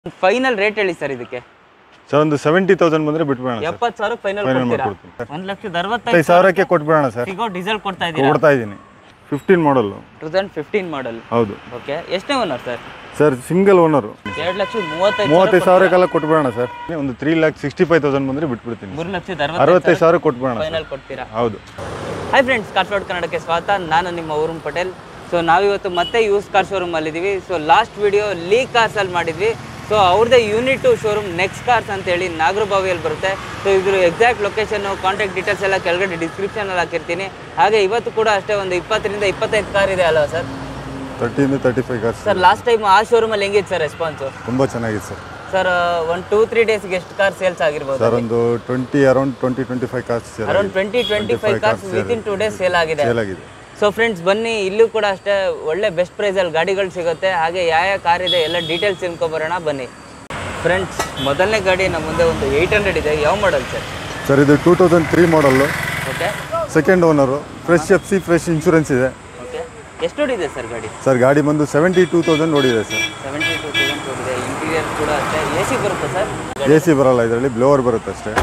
Final rate ಹೇಳಿ sir ಇದಕ್ಕೆ sir ಒಂದು ಸೆವೆಂಟಿ ತೌಸಂಡ್ ಬಂದರೆ ಬಿಟ್ಬಿಡೋಣ ಸರ್ ಎಪ್ಪತ್ತು ಸಾವಿರ ಫೈನಲ್ Final ಕೊಡ್ತೀರಾ ಮಾಡ್ಕೊಡ್ತೀನಿ ಸರ್. ಒಂದು ಲಕ್ಷದ ಐದು ಅರವತ್ತೈದು ಸಾವಿರಕ್ಕೆ ಕೊಟ್ಬಿಡೋಣ ಸರ್ ಸಿಗೋ ಡೀಸೆಲ್ ಕೊಡ್ತಾ ಇದ್ದೀರಾ ಕೊಡ್ತಾ ಇದ್ದೀನಿ fifteen model two thousand fifteen model ಹೌದು ಓಕೆ ಎಷ್ಟನೇ owner sir sir single owner ಎರಡು ಲಕ್ಷದ ಮೂವತ್ತೈದು ಮೂವತ್ತೈದು ಸಾವಿರಕ್ಕೆಲ್ಲ ಕೊಟ್ಬಿಡೋಣ ಸರ್ ಒಂದು three lakh sixty five thousand ಬಂದರೆ ಬಿಟ್ಬಿಡ್ತೀನಿ ಮೂರು ಲಕ್ಷದ ಅರವತ್ತೈದು ಅರವತ್ತೈದು ಸಾವಿರ ಕೊಟ್ಬಿಡೋಣ ಸರ್ ಫೈನಲ್ ಕೊಡ್ತೀರಾ ಹೌದು ಹಾಯ್ ಫ್ರೆಂಡ್ಸ್ ಕಾರ್ಫ್ಲೋಡ್ ಕನ್ನಡಕ್ಕೆ ಸ್ವಾಗತ ನಾನು ನಿಮ್ಮ ವರುಣ್ ಪಟೇಲ್ ಸೊ ನಾವಿವತ್ತು ಮತ್ತೆ ಯೂಸ್ ಕಾರ್ ಶೋರೂಮ್ ಅಲ್ಲಿದ್ದೀವಿ so last video Lee cars ಅಲ್ಲಿ ಮಾಡಿದ್ವಿ ಸೊ ಅವ್ರದ್ದೇ ಯೂನಿಟ್ ಶೋರೂಮ್ ನೆಕ್ಸ್ಟ್ ಕಾರ್ಸ್ ಅಂತ ಹೇಳಿ ನಾಗರಬಾವಿಯಲ್ಲಿ ಬರುತ್ತೆ ಸೊ ಇದ್ರ ಎಕ್ಸಾಕ್ಟ್ ಲೊಕೇಶನ್ ಕಾಂಟ್ಯಾಕ್ಟ್ ಡೀಟೇಲ್ಸ್ ಎಲ್ಲ ಕೆಳಗಡೆ ಡಿಸ್ಕ್ರಿಪ್ಷನ್ ಅಲ್ಲಿ ಹಾಕಿರ್ತೀನಿ ಹಾಗೆ ಇವತ್ತು ಕೂಡ ಅಷ್ಟೇ ಒಂದು ಇಪ್ಪತ್ತರಿಂದ ಇಪ್ಪತ್ತೈದು ಕಾರ್ ಇದೆ ಅಲ್ವಾ ಸರ್ ತರ್ಟಿಯಿಂದ thirty five cars sir last time ಆ ಶೋರೂಮಲ್ಲಿ ಹೆಂಗಿತ್ತು ಸರ್ ರೆಸ್ಪಾನ್ಸು ತುಂಬ ಚೆನ್ನಾಗಿದೆ ಸರ್ ಸರ್ ಒಂದು ಟೂ ತ್ರೀ ಡೇಸ್ಗೆ ಎಷ್ಟು ಕಾರ್ ಸೇಲ್ಸ್ ಆಗಿರ್ಬೋದು ಸರ್ ಒಂದು twenty around twenty twenty five cars around twenty twenty five cars within two days sale ಆಗಿದೆ ಸೇಲ್ ಆಗಿದೆ ಸೊ ಫ್ರೆಂಡ್ಸ್ ಬನ್ನಿ ಇಲ್ಲೂ ಕೂಡ ಅಷ್ಟೇ ಒಳ್ಳೆ ಬೆಸ್ಟ್ ಪ್ರೈಸಲ್ಲಿ ಗಾಡಿಗಳು ಸಿಗುತ್ತೆ ಹಾಗೆ ಯಾವ ಯಾವ ಕಾರ್ ಇದೆ ಎಲ್ಲ ಡೀಟೇಲ್ಸ್ ತಿಳ್ಕೊಬರೋಣ ಬನ್ನಿ ಫ್ರೆಂಡ್ಸ್ ಮೊದಲನೇ ಗಾಡಿ ನಮ್ಮ ಮುಂದೆ ಒಂದು ಏಯ್ಟ್ ಹಂಡ್ರೆಡ್ ಇದೆ ಯಾವ ಮಾಡಲ್ ಸರ್ ಸರ್ ಇದು two thousand three model okay second owner fresh F C fresh insurance ಇದೆ ಓಕೆ ಎಷ್ಟು ಹೊಡಿದೆ ಸರ್ ಗಾಡಿ ಸರ್ ಗಾಡಿ ಬಂದು ಸೆವೆಂಟಿ ಟೂ ತೌಸಂಡ್ ಓಡಿದೆ ಸರ್ ಸೆವೆಂಟಿ ಟು ತೌಸಂಡ್ ಹೊಡಿದೆ ಇಂಟೀರಿಯರ್ ಕೂಡ ಅಷ್ಟೇ ಎ ಸಿ ಬರುತ್ತೆ ಸರ್ ಎ ಸಿ ಬರಲ್ಲ ಇದರಲ್ಲಿ ಬ್ಲೋವರ್ ಬರುತ್ತೆ ಅಷ್ಟೇ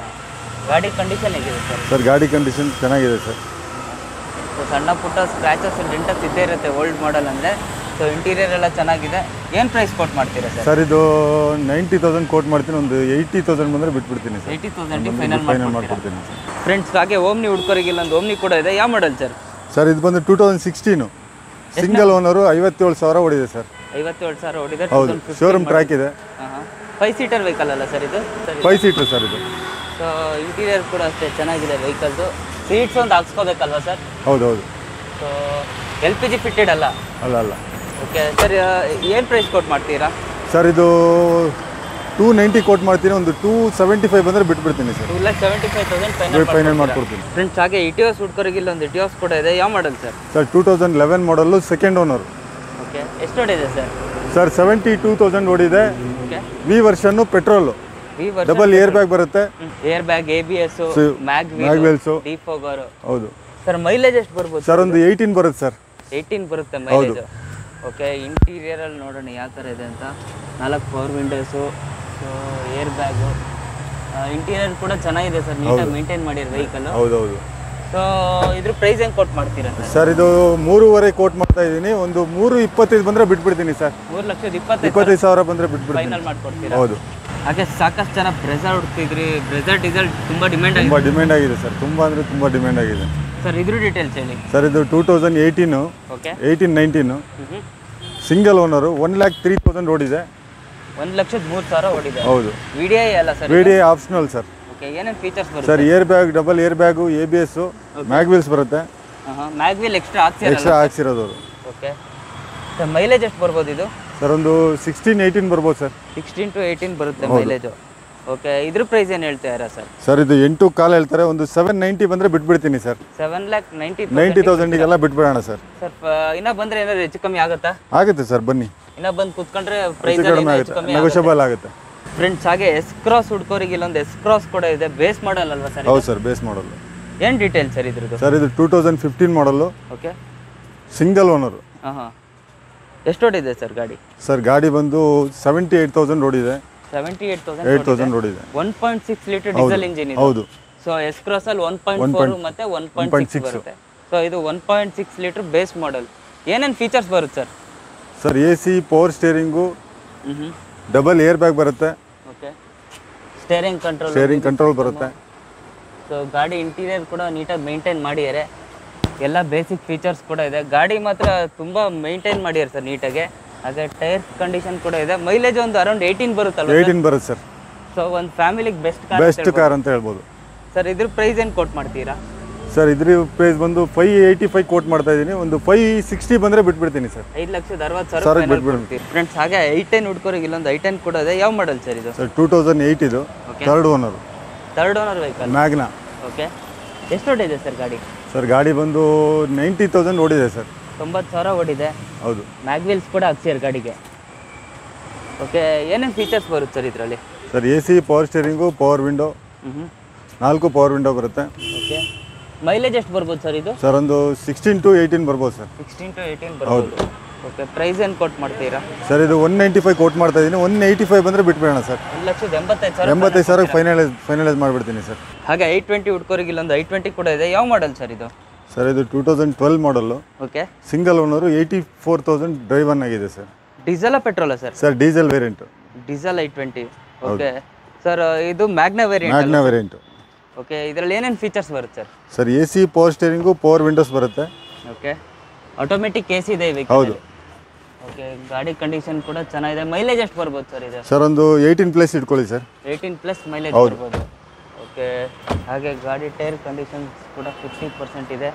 ಗಾಡಿ ಕಂಡೀಷನ್ ಹೇಗಿದೆ ಸರ್ ಸರ್ ಗಾಡಿ ಕಂಡೀಷನ್ ಚೆನ್ನಾಗಿದೆ ಸರ್ ಸೊ ಸಣ್ಣ ಪುಟ್ಟ ಸ್ಕ್ರ್ಯಾಚಸ್ ಡೆಂಟಸ್ ಇದ್ದೇ ಇರುತ್ತೆ ಓಲ್ಡ್ ಮಾಡಲ್ ಅಂದರೆ ಸೊ ಇಂಟೀರಿಯರ್ ಎಲ್ಲ ಚೆನ್ನಾಗಿದೆ ಏನು ಪ್ರೈಸ್ ಕೊಟ್ಟು ಮಾಡ್ತೀರಾ ಸರ್ ಸರ್ ಇದು ನೈಂಟಿ ತೌಸಂಡ್ ಕೋಟ್ ಮಾಡ್ತೀನಿ ಒಂದು ಏಯ್ಟಿ ತೌಸಂಡ್ ಬಂದರೆ ಬಿಟ್ಬಿಡ್ತೀನಿ sir eighty thousand final final ಮಾಡ್ಕೊಡ್ತೀರಾ ಮಾಡ್ಕೊಡ್ತೀನಿ ಸರ್ ಫ್ರೆಂಡ್ಸ್ ಹಾಗೆ ಓಮ್ನಿ ಹುಡ್ಕೋರಿಗೆ ಇಲ್ಲೊಂದು ಓಮ್ನಿ ಕೂಡ ಇದೆ ಯಾವ ಮಾಡಲ್ ಸರ್ ಸರ್ ಇದು ಬಂದು two thousand sixteen single owner ಐವತ್ತೇಳು ಸಾವಿರ ಓಡಿದೆ ಸರ್ ಐವತ್ತೇಳು ಸಾವಿರ ಹೊಡಿದೆ ಹೌದು ಶೋರೂಮ್ ಟ್ರ್ಯಾಕ್ ಇದೆ ಫೈವ್ ಸೀಟರ್ ವೆಹಿಕಲ್ ಅಲ್ಲ ಸರ್ ಇದು ಸರಿ ಫೈವ್ ಸೀಟ್ರ್ ಸರ್ ಇದು ಸೊ ಇಂಟೀರಿಯರ್ ಕೂಡ ಅಷ್ಟೇ ಚೆನ್ನಾಗಿದೆ ವೆಹಿಕಲ್ದು ಸೀಟ್ಸ್ ಒಂದು ಹಾಕ್ಸ್ಕೋಬೇಕಲ್ವಾ ಸರ್ ಹೌದು ಹೌದು so L P G fitted ಅಲ್ಲ ಅಲ್ಲ ಅಲ್ಲ ಓಕೆ ಸರ್ ಏನು ಪ್ರೈಸ್ ಕೊಟ್ಟು ಮಾಡ್ತೀರಾ ಸರ್ ಇದು ಟೂ ನೈಂಟಿ ಕೋಟ್ ಮಾಡ್ತೀನಿ ಒಂದು ಟೂ ಸೆವೆಂಟಿ ಫೈವ್ ಬಂದರೆ ಬಿಟ್ಬಿಡ್ತೀನಿ sir two lakh seventy five thousand final final ಮಾಡ್ಕೊಡ್ತೀನಿ ಫ್ರೆಂಡ್ಸ್ ಹಾಗೆ ಇಟಿಯೋಸ್ ಹುಡ್ಕೋರಿಗೆ ಇಲ್ಲೊಂದು ಇಟಿಯೋಸ್ ಕೂಡ ಇದೆ ಯಾವ model sir sir two thousand eleven model second owner okay ಎಷ್ಟು ಹೊಡಿದೆ sir sir seventy two thousand ಓಡಿದೆ okay V version petrol V version double air bag ಬರುತ್ತೆ air bag A B S So, mag mag wheels. Defogger ಹೌದು sir mileage ಎಷ್ಟು ಬರ್ಬೋದು sir ಒಂದು eighteen ಬರುತ್ತೆ sir eighteen ಬರುತ್ತೆ mileage okay interior ಅಲ್ಲಿ ನೋಡೋಣ ಯಾವ ಥರ ಇದೆ ಅಂತ ನಾಲ್ಕು power windows so air bag interior ಕೂಡ ಚೆನ್ನಾಗಿದೆ ಸರ್ ನೀಟಾಗಿ ಮೇಂಟೈನ್ ಮಾಡಿರೋ ವೆಹಿಕಲ್ ಹೌದೌದು ಸೊ ಇದ್ರ ಪ್ರೈಸ್ ಹೆಂಗೆ ಕೊಟ್ಟು ಮಾಡ್ತೀರಾ ಸರ್ ಸರ್ ಇದು ಮೂರುವರೆ ಕೋಟ್ ಮಾಡ್ತಾ ಇದ್ದೀನಿ ಒಂದು ಮೂರು ಇಪ್ಪತ್ತೈದು ಬಂದರೆ ಬಿಟ್ಬಿಡ್ತೀನಿ ಸರ್ ಮೂರು ಲಕ್ಷದ ಇಪ್ಪತ್ತೈದು ಇಪ್ಪತ್ತೈದು ಸಾವಿರ ಬಂದರೆ ಬಿಟ್ಬಿಡ್ತೀನಿ ಫೈನಲ್ ಮಾಡ್ಕೊಡ್ತೀರಾ ಹೌದು ಹಾಗೆ ಸಾಕಷ್ಟು ಜನ ಬ್ರೆಝರ್ ಹುಡ್ತಿದ್ರಿ ಬ್ರೆಝರ್ ಡೀಸೆಲ್ ತುಂಬ ಡಿಮ್ಯಾಂಡ್ ಆಗಿದೆ ತುಂಬ ಡಿಮ್ಯಾಂಡ್ ಆಗಿದೆ ಸರ್ ತುಂಬ ಅಂದರೆ ತುಂಬ ಡಿಮ್ಯಾಂಡ್ ಆಗಿದೆ ಸರ್ ಇದ್ರ ಡೀಟೇಲ್ಸ್ ಹೇಳಿ ಸರ್ ಇದು two thousand eighteen okay eighteen nineteen single owner one lakh three thousand ಓಡಿದೆ ಒಂದು ಲಕ್ಷದ ಮೂರು ಸಾವಿರ ಹೊಡಿದೆ ಹೌದು ವಿ ಡಿ ಐ ಅಲ್ಲ sir V D optional sir okay ಏನೇನು ಫೀಚರ್ಸ್ ಬರುತ್ತೆ sir air bag double air bag A B S mag wheels ಬರುತ್ತೆ ಹಾಂ ಮ್ಯಾಗ್ವಿಲ್ ಎಕ್ಸ್ಟ್ರಾ ಹಾಕ್ಸಿರಲ್ಲ ಎಕ್ಸ್ಟ್ರಾ ಹಾಕ್ಸಿರೋದು ಅವರು ಓಕೆ ಸರ್ ಮೈಲೇಜ್ ಎಷ್ಟು ಬರ್ಬೋದು ಇದು ಸರ್ ಒಂದು ಸಿಕ್ಸ್ಟೀನ್ ಏಯ್ಟೀನ್ ಬರ್ಬೋದು ಸರ್ ಸಿಕ್ಸ್ಟೀನ್ ಟು ಏಯ್ಟೀನ್ ಬರುತ್ತೆ ಮೈಲೇಜು ಓಕೆ ಇದ್ರ ಪ್ರೈಸ್ ಏನು ಹೇಳ್ತಾರಾ ಸರ್ ಸರ್ ಇದು ಎಂಟು ಕಾಲ್ ಹೇಳ್ತಾರೆ ಒಂದು ಸೆವೆನ್ ನೈಂಟಿ ಬಂದರೆ ಬಿಟ್ಬಿಡ್ತೀನಿ sir seven lakh ninety ninety ತೌಸಂಡಿಗೆಲ್ಲ ಬಿಟ್ಬಿಡೋಣ ಸರ್ ಸರ್ ಇನ್ನೂ ಬಂದರೆ ಏನಾದ್ರು ಹೆಚ್ಚು ಕಮ್ಮಿ ಆಗುತ್ತಾ ಆಗುತ್ತೆ ಸರ್ ಬನ್ನಿ ಇನ್ನೂ ಬಂದು ಕೂತ್ಕೊಂಡ್ರೆ ಪ್ರೈಸ್ ಹೆಚ್ಚು ಕಡಿಮೆ ಹೆಚ್ಚು ಆಗುತ್ತೆ ಕಮ್ಮಿ ನೆಗೋಷಿಯಬಲ್ ಆಗುತ್ತೆ ಫ್ರೆಂಡ್ಸ್ ಹಾಗೆ ಎಸ್ ಕ್ರಾಸ್ ಹುಡ್ಕೋರಿಗೆ ಇಲ್ಲೊಂದು ಎಸ್ ಕ್ರಾಸ್ ಕೂಡ ಇದೆ ಬೇಸ್ ಮಾಡಲ್ ಅಲ್ವಾ ಸರ್ ಹೌದು ಸರ್ ಬೇಸ್ ಮಾಡಲ್ಲು ಏನು ಡೀಟೇಲ್ ಸರ್ ಇದ್ರದ್ದು ಸರ್ ಇದು two thousand fifteen model okay single owner ಹಾಂ ಹಾಂ ಎಷ್ಟು ಹೊಡಿದೆ ಸರ್ ಗಾಡಿ ಸರ್ ಗಾಡಿ ಬಂದು ಸೆವೆಂಟಿ ಏಯ್ಟ್ ತೌಸಂಡ್ ಓಡಿದೆ seventy eight eight thousand thousand ಓಡಿದೆ one point six litre diesel engine ಇದು ಹೌದು ಸೊ ಎಸ್ ಕ್ರಾಸ್ ಅಲ್ಲಿ ಒನ್ ಪಾಯಿಂಟ್ ಫೋರ್ ಮತ್ತೆ ಒನ್ ಪಾಯಿಂಟ್ ಸಿಕ್ಸ್ ಬರುತ್ತೆ ಸೊ ಇದು one point six litre base model ಏನೇನು ಫೀಚರ್ಸ್ ಬರುತ್ತೆ sir sir A C power steering ಹ್ಞೂ ಡಬಲ್ ಏರ್ ಬ್ಯಾಗ್ ಬರುತ್ತೆ okay steering control steering control ಬರುತ್ತೆ so ಗಾಡಿ ಇಂಟೀರಿಯರ್ ಕೂಡ ನೀಟಾಗಿ ಮೇಂಟೈನ್ ಮಾಡಿದ್ದಾರೆ ಎಲ್ಲ ಬೇಸಿಕ್ ಫೀಚರ್ಸ್ ಕೂಡ ಇದೆ ಗಾಡಿ ಮಾತ್ರ ತುಂಬ ಮೇಂಟೈನ್ ಮಾಡಿದ್ದಾರೆ ಸರ್ ನೀಟಾಗಿ ಹಾಗೆ ಟೈರ್ ಕಂಡೀಷನ್ ಕೂಡ ಇದೆ ಮೈಲೇಜ್ ಒಂದು ಅರೌಂಡ್ ಏಯ್ಟೀನ್ ಬರುತ್ತಲ್ಲ ಏಯ್ಟೀನ್ ಬರುತ್ತೆ ಸರ್ ಸೊ ಒಂದು ಫ್ಯಾಮಿಲಿಗೆ ಬೆಸ್ಟ್ ಕಾರ್ ಬೆಸ್ಟ್ ಕಾರ್ ಅಂತ ಹೇಳ್ಬೋದು ಸರ್ ಇದ್ರ ಪ್ರೈಸ್ ಏನು ಕೊಟ್ಟು ಮಾಡ್ತೀರಾ ಸರ್ ಇದ್ರ ಪ್ರೈಸ್ ಬಂದು ಫೈವ್ ಏಯ್ಟಿ ಫೈವ್ ಕೋಟ್ ಮಾಡ್ತಾ ಇದ್ದೀನಿ ಒಂದು ಫೈವ್ ಸಿಕ್ಸ್ಟಿ ಬಂದರೆ ಬಿಟ್ಬಿಡ್ತೀನಿ ಸರ್ ಐದು ಲಕ್ಷದ ಅರವತ್ತು ಸಾವಿರ ಸಾವಿರ ಬಿಟ್ಬಿಡು. ಫ್ರೆಂಡ್ಸ್ ಹಾಗೆ ಐ ಟೆನ್ ಹುಡ್ಕೋರಿಗೆ ಇಲ್ಲೊಂದು ಐ ಟೆನ್ ಕೂಡ ಇದೆ ಯಾವ ಮಾಡಲ್ ಸರ್ ಇದು ಸರ್ ಟೂ ತೌಸಂಡ್ ಏಯ್ಟ್ ಇದು third owner third owner vehicle Magna okay ಎಷ್ಟು ಹೊಟ್ಟಿದೆ ಸರ್ ಗಾಡಿ ಸರ್ ಗಾಡಿ ಬಂದು ನೈಂಟಿ ತೌಸಂಡ್ ಓಡಿದೆ ಸರ್ ತೊಂಬತ್ತು ಸಾವಿರ ಓಡಿದೆ ಹೌದು ಮ್ಯಾಗ್ವಿಲ್ಸ್ ಕೂಡ ಹಾಕ್ಸಿರ್ ಗಾಡಿಗೆ ಓಕೆ ಏನೇನು ಫೀಚರ್ಸ್ ಬರುತ್ತೆ ಸರ್ ಇದರಲ್ಲಿ sir A C power steering power window ಹ್ಞೂ ನಾಲ್ಕು ಪವರ್ ವಿಂಡೋ ಬರುತ್ತೆ ಓಕೆ ಮೈಲೇಜ್ ಎಷ್ಟು ಬರ್ಬೋದು ಸರ್ ಇದು ಸರ್ ಒಂದು ಸಿಕ್ಸ್ಟೀನ್ ಟು ಏಯ್ಟೀನ್ ಬರ್ಬೋದು ಸರ್ ಸಿಕ್ಸ್ಟೀನ್ ಟು ಏಯ್ಟೀನ್ ಬರ್ಬೋದು ಓಕೆ ಪ್ರೈಸ್ ಏನು ಕೊಟ್ಟು ಮಾಡ್ತೀರಾ ಸರ್ ಇದು ಒನ್ ನೈಂಟಿ ಫೈವ್ ಕೋಟ್ ಮಾಡ್ತಾ ಇದ್ದೀನಿ ಒನ್ ಏಯ್ಟಿ ಫೈವ್ ಬಂದರೆ ಬಿಟ್ಬಿಡೋಣ ಸರ್ ಒಂದು ಲಕ್ಷದ ಎಂಬತ್ತೈದು ಸಾವಿರ ಎಂಬತ್ತೈದು ಸಾವಿರಕ್ಕೆ ಫೈನಲೈಸ್ ಫೈನಲೈಸ್ ಮಾಡಿಬಿಡ್ತೀನಿ ಸರ್ ಹಾಗೆ ಐ ಟ್ವೆಂಟಿ ಹುಡ್ಕೋರಿಗೆ ಇಲ್ಲೊಂದು ಐ ಟ್ವೆಂಟಿ ಕೂಡ ಇದೆ ಯಾವ ಮಾಡಲ್ ಸರ್ ಇದು ಸರ್ ಇದು two thousand twelve model okay single owner eighty four thousand driven ಆಗಿದೆ ಸರ್ ಡೀಸೆಲ ಪೆಟ್ರೋಲಾ sir sir diesel variant diesel I twenty okay sir ಇದು Magna variant Magna variant okay ಇದರಲ್ಲಿ ಏನೇನು ಫೀಚರ್ಸ್ ಬರುತ್ತೆ sir sir A C power steering power windows ಬರುತ್ತೆ okay automatic A C ಇದೆ ಈ ಹೌದು. ಓಕೆ ಗಾಡಿ ಕಂಡೀಷನ್ ಕೂಡ ಚೆನ್ನಾಗಿದೆ ಮೈಲೇಜ್ ಎಷ್ಟು ಬರ್ಬೋದು ಸರ್ ಇದು ಸರ್ ಒಂದು ಏಯ್ಟೀನ್ ಪ್ಲೇಸ್ ಇಟ್ಕೊಳ್ಳಿ ಸರ್ ಏಯ್ಟೀನ್ ಪ್ಲಸ್ ಮೈಲೇಜ್ ಬರ್ಬೋದು ಓಕೆ ಹಾಗೆ ಗಾಡಿ ಟೈರ್ ಕಂಡೀಷನ್ಸ್ ಕೂಡ ಫಿಫ್ಟಿ ಪರ್ಸೆಂಟ್ ಇದೆ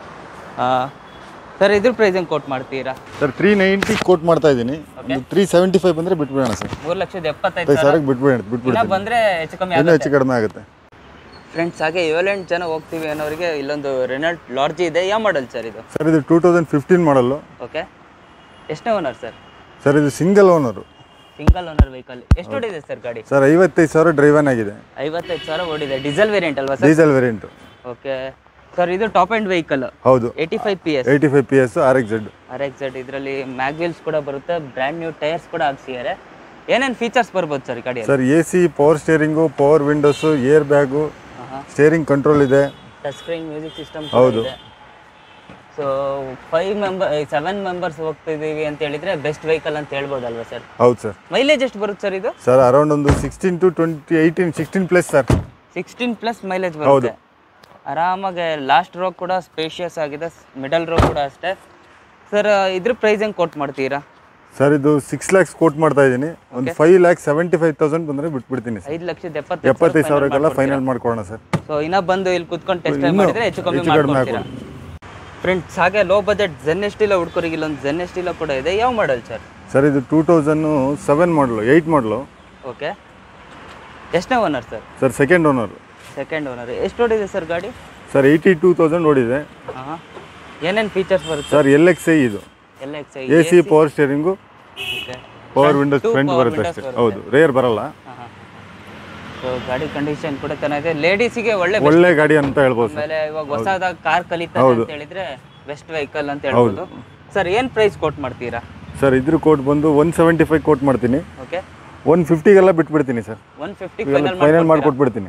ಸರ್ ಇದ್ರ ಪ್ರೈಸ್ ಹೆಂಗೆ ಕೋಟ್ ಮಾಡ್ತೀರಾ ಸರ್ ತ್ರೀ ನೈಂಟಿ ಕೋಟ್ ಮಾಡ್ತಾ ಇದ್ದೀನಿ ಒಂದು ತ್ರೀ ಸೆವೆಂಟಿ ಫೈವ್ ಬಂದರೆ ಬಿಟ್ಬಿಡೋಣ ಸರ್ ಮೂರು ಲಕ್ಷದ ಎಪ್ಪತ್ತೈದು ಐದು ಸಾವಿರ ಸಾವಿರಕ್ಕೆ ಬಿಟ್ಬಿಡ ಇನ್ನ ಬಿಟ್ಬಿಡ್ತೀನಿ ಬಂದರೆ ಹೆಚ್ಚು ಕಮ್ಮಿ ಇನ್ನೂ ಆಗುತ್ತೆ ಹೆಚ್ಚು ಕಡಿಮೆ ಆಗುತ್ತೆ ಫ್ರೆಂಡ್ಸ್ ಹಾಗೆ ಏಳೆಂಟು ಜನ ಹೋಗ್ತೀವಿ ಅನ್ನೋರಿಗೆ ಇಲ್ಲೊಂದು ರೆನಾಲ್ಟ್ ಲಾಡ್ಜಿ ಇದೆ ಯಾವ ಮಾಡಲ್ ಸರ್ ಇದು ಸರ್ ಇದು two thousand fifteen model okay ಎಷ್ಟನೇ ಓನರ್ ಸರ್ ಸರ್ ಇದು single owner single owner vehicle ಎಷ್ಟು ಓಡಿದೆ ಸರ್ ಗಾಡಿ ಸರ್ ಐವತ್ತೈದು ಸಾವಿರ ಡ್ರೈವನ್ ಆಗಿದೆ ಐವತ್ತೈದು ಸಾವಿರ ಓಡಿದೆ ಡೀಸೆಲ್ ವೇರಿಯಂಟ್ ಅಲ್ವಾ sir diesel variant okay sir ಇದು ಟಾಪ್ ಆ್ಯಂಡ್ ವೆಹಿಕಲ್ ಹೌದು eighty five P S eighty five P S R X Z R X Z ಇದರಲ್ಲಿ ಮ್ಯಾಗ್ವಿಲ್ಸ್ ಕೂಡ ಬರುತ್ತೆ ಬ್ರ್ಯಾಂಡ್ ನ್ಯೂ ಟೈರ್ಸ್ ಕೂಡ ಹಾಕ್ಸಿದ್ದಾರೆ ಏನೇನು ಫೀಚರ್ಸ್ ಬರ್ಬೋದು ಸರ್ ಈ ಗಾಡಿಯಲ್ಲಿ sir A C power steering power windows airbag steering control ಇದೆ touch screen music system ಹೌದು. ಇದೆ so five member seven members ಹೋಗ್ತಿದ್ದೀವಿ ಅಂತ ಹೇಳಿದ್ರೆ ಬೆಸ್ಟ್ ವೆಹಿಕಲ್ ಅಂತ ಹೇಳ್ಬೋದಲ್ವಾ ಸರ್ ಹೌದು ಸರ್ ಮೈಲೇಜ್ ಎಷ್ಟು ಬರುತ್ತೆ ಸರ್ ಇದು ಸರ್ ಅರೌಂಡ್ ಒಂದು sixteen to twenty eighteen sixteen plus sir sixteen plus mileage ಬರುತ್ತೆ ಆರಾಮಾಗಿ ಲಾಸ್ಟ್ ರೋ ಕೂಡ ಸ್ಪೇಷಿಯಸ್ ಆಗಿದೆ ಮಿಡಲ್ ರೋ ಕೂಡ ಅಷ್ಟೇ ಸರ್ ಇದ್ರ ಪ್ರೈಸ್ ಹೆಂಗೆ ಕೊಟ್ಟು ಮಾಡ್ತೀರಾ ಸರ್ ಇದು ಸಿಕ್ಸ್ ಲ್ಯಾಕ್ಸ್ ಕೋಟ್ ಮಾಡ್ತಾ ಇದ್ದೀನಿ ಒಂದು five lakh seventy five thousand ಬಂದರೆ ಬಿಟ್ಬಿಡ್ತೀನಿ ಸರ್ ಐದು ಲಕ್ಷದ ಎಪ್ಪತ್ತೈದು ಎಪ್ಪತ್ತೈದು ಸಾವಿರಕ್ಕೆಲ್ಲ ಫೈನಲ್ ಮಾಡ್ಕೊಳ್ಳೋಣ ಸರ್ ಸೊ ಇನ್ನ ಬಂದು ಇಲ್ಲಿ ಕುತ್ಕೊಂಡು ಟೆಸ್ಟ್ ಇನ್ನೂ ಮಾಡಿದ್ರೆ ಹೆಚ್ಚು ಕಮ್ಮಿ ಹೆಚ್ಚು ಕಡಿಮೆ ಮಾಡ್ಕೊಡ್ತೀರಾ ಫ್ರೆಂಡ್ಸ್ ಹಾಗೆ ಲೋ ಬಜೆಟ್ ಜೆನ್ ಎಸ್ಟಿಲ ಹುಡ್ಕೋರಿಗೆ ಇಲ್ಲೊಂದು ಜೆನ್ ಎಸ್ಟಿಲ ಕೂಡ ಇದೆ ಯಾವ ಮಾಡಲ್ ಸರ್ ಸರ್ ಇದು two thousand seven model eight model okay ಎಷ್ಟನೇ owner sir sir second owner second owner ಎಷ್ಟು ಓಡಿದೆ ಸರ್ ಗಾಡಿ ಸರ್ ಏಯ್ಟಿ ಟೂ ತೌಸಂಡ್ ಓಡಿದೆ ಹಾಂ ಏನೇನು ಫೀಚರ್ಸ್ ಬರುತ್ತೆ ಸರ್ ಎಲ್ ಎಕ್ಸ್ ಐ ಇದು ಎಲ್ಲ X A C power steering okay power windows front ಬರುತ್ತೆ ಅಷ್ಟೇ ಹೌದು ರೇರ್ ಬರಲ್ಲ ಹಾಂ ಹಾಂ ಸೊ ಗಾಡಿ ಕಂಡೀಷನ್ ಕೂಡ ಚೆನ್ನಾಗಿದೆ ಲೇಡೀಸಿಗೆ ಒಳ್ಳೆ ಒಳ್ಳೆ ಗಾಡಿ ಅಂತ ಹೇಳ್ಬೋದು ಸರ್ ಆಮೇಲೆ ಇವಾಗ ಹೊಸದಾಗಿ ಕಾರ್ ಕಲಿತಾರೆ ಅಂತ ಹೇಳಿದ್ರೆ ಬೆಸ್ಟ್ ವೆಹಿಕಲ್ ಅಂತ ಹೇಳ್ಬೋದು ಸರ್ ಏನು ಪ್ರೈಸ್ ಕೊಟ್ ಮಾಡ್ತೀರಾ ಸರ್ ಇದ್ರ ಕೋಟ್ ಬಂದು ಒನ್ ಸೆವೆಂಟಿ ಫೈವ್ ಕೋಟ್ ಮಾಡ್ತೀನಿ ಓಕೆ ಒನ್ ಫಿಫ್ಟಿಗೆಲ್ಲ ಬಿಟ್ಬಿಡ್ತೀನಿ sir one fifty final final ಮಾಡಿಕೊಟ್ಬಿಡ್ತೀನಿ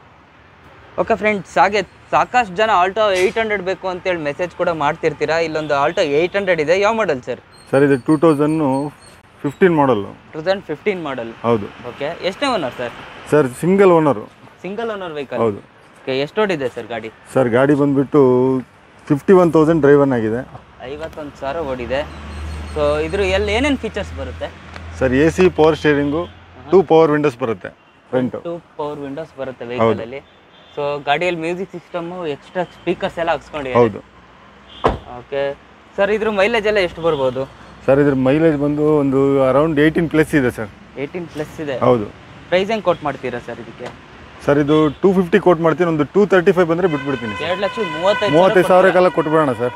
ಓಕೆ ಫ್ರೆಂಡ್ಸ್ ಹಾಗೆ ಸಾಕಷ್ಟು ಜನ ಆಲ್ಟೋ ಏಯ್ಟ್ ಹಂಡ್ರೆಡ್ ಬೇಕು ಅಂತೇಳಿ ಮೆಸೇಜ್ ಕೂಡ ಮಾಡ್ತಿರ್ತೀರಾ ಇಲ್ಲೊಂದು ಆಲ್ಟೋ ಏಯ್ಟ್ ಹಂಡ್ರೆಡ್ ಇದೆ ಯಾವ ಮಾಡಲ್ ಸರ್ ಸರ್ ಇದು two thousand fifteen model two thousand fifteen model ಹೌದು ಓಕೆ ಎಷ್ಟನೇ owner sir sir single owner single owner vehicle ಹೌದು ಓಕೆ ಎಷ್ಟು ಓಡಿದೆ ಸರ್ ಗಾಡಿ ಸರ್ ಗಾಡಿ ಬಂದುಬಿಟ್ಟು ಫಿಫ್ಟಿ ಒನ್ ತೌಸಂಡ್ ಡ್ರೈವನ್ ಆಗಿದೆ ಐವತ್ತೊಂದು ಸಾವಿರ ಓಡಿದೆ ಸೊ ಇದ್ರ ಎಲ್ಲಿ ಏನೇನು ಫೀಚರ್ಸ್ ಬರುತ್ತೆ sir A C power steering two power windows ಬರುತ್ತೆ ಫ್ರಂಟು ಟೂ ಪವರ್ ವಿಂಡೋಸ್ ಬರುತ್ತೆ ವೆಹಿಕಲಲ್ಲಿ ಸೊ ಗಾಡಿಯಲ್ಲಿ ಮ್ಯೂಸಿಕ್ ಸಿಸ್ಟಮು ಎಕ್ಸ್ಟ್ರಾ ಸ್ಪೀಕರ್ಸ್ ಎಲ್ಲ ಹಾಕ್ಸ್ಕೊಂಡಿದೆ ಹೌದು ಓಕೆ ಸರ್ ಇದ್ರ ಮೈಲೇಜ್ ಎಲ್ಲ ಎಷ್ಟು ಬರ್ಬೋದು ಸರ್ ಇದ್ರ ಮೈಲೇಜ್ ಬಂದು ಒಂದು ಅರೌಂಡ್ ಏಯ್ಟೀನ್ ಪ್ಲಸ್ ಇದೆ ಸರ್ ಏಯ್ಟೀನ್ ಪ್ಲಸ್ ಇದೆ ಹೌದು ಪ್ರೈಸ್ ಹೆಂಗೆ ಕೊಟ್ ಮಾಡ್ತೀರಾ ಸರ್ ಇದಕ್ಕೆ ಸರ್ ಇದು ಟೂ ಫಿಫ್ಟಿ ಕೋಟ್ ಮಾಡ್ತೀನಿ ಒಂದು ಟೂ ತರ್ಟಿ ಫೈವ್ ಬಂದರೆ ಬಿಟ್ಬಿಡ್ತೀನಿ ಎರಡು ಲಕ್ಷ ಮೂವತ್ತೈದು ಮೂವತ್ತೈದು ಸಾವಿರಕ್ಕೆಲ್ಲ ಕೊಟ್ಬಿಡೋಣ ಸರ್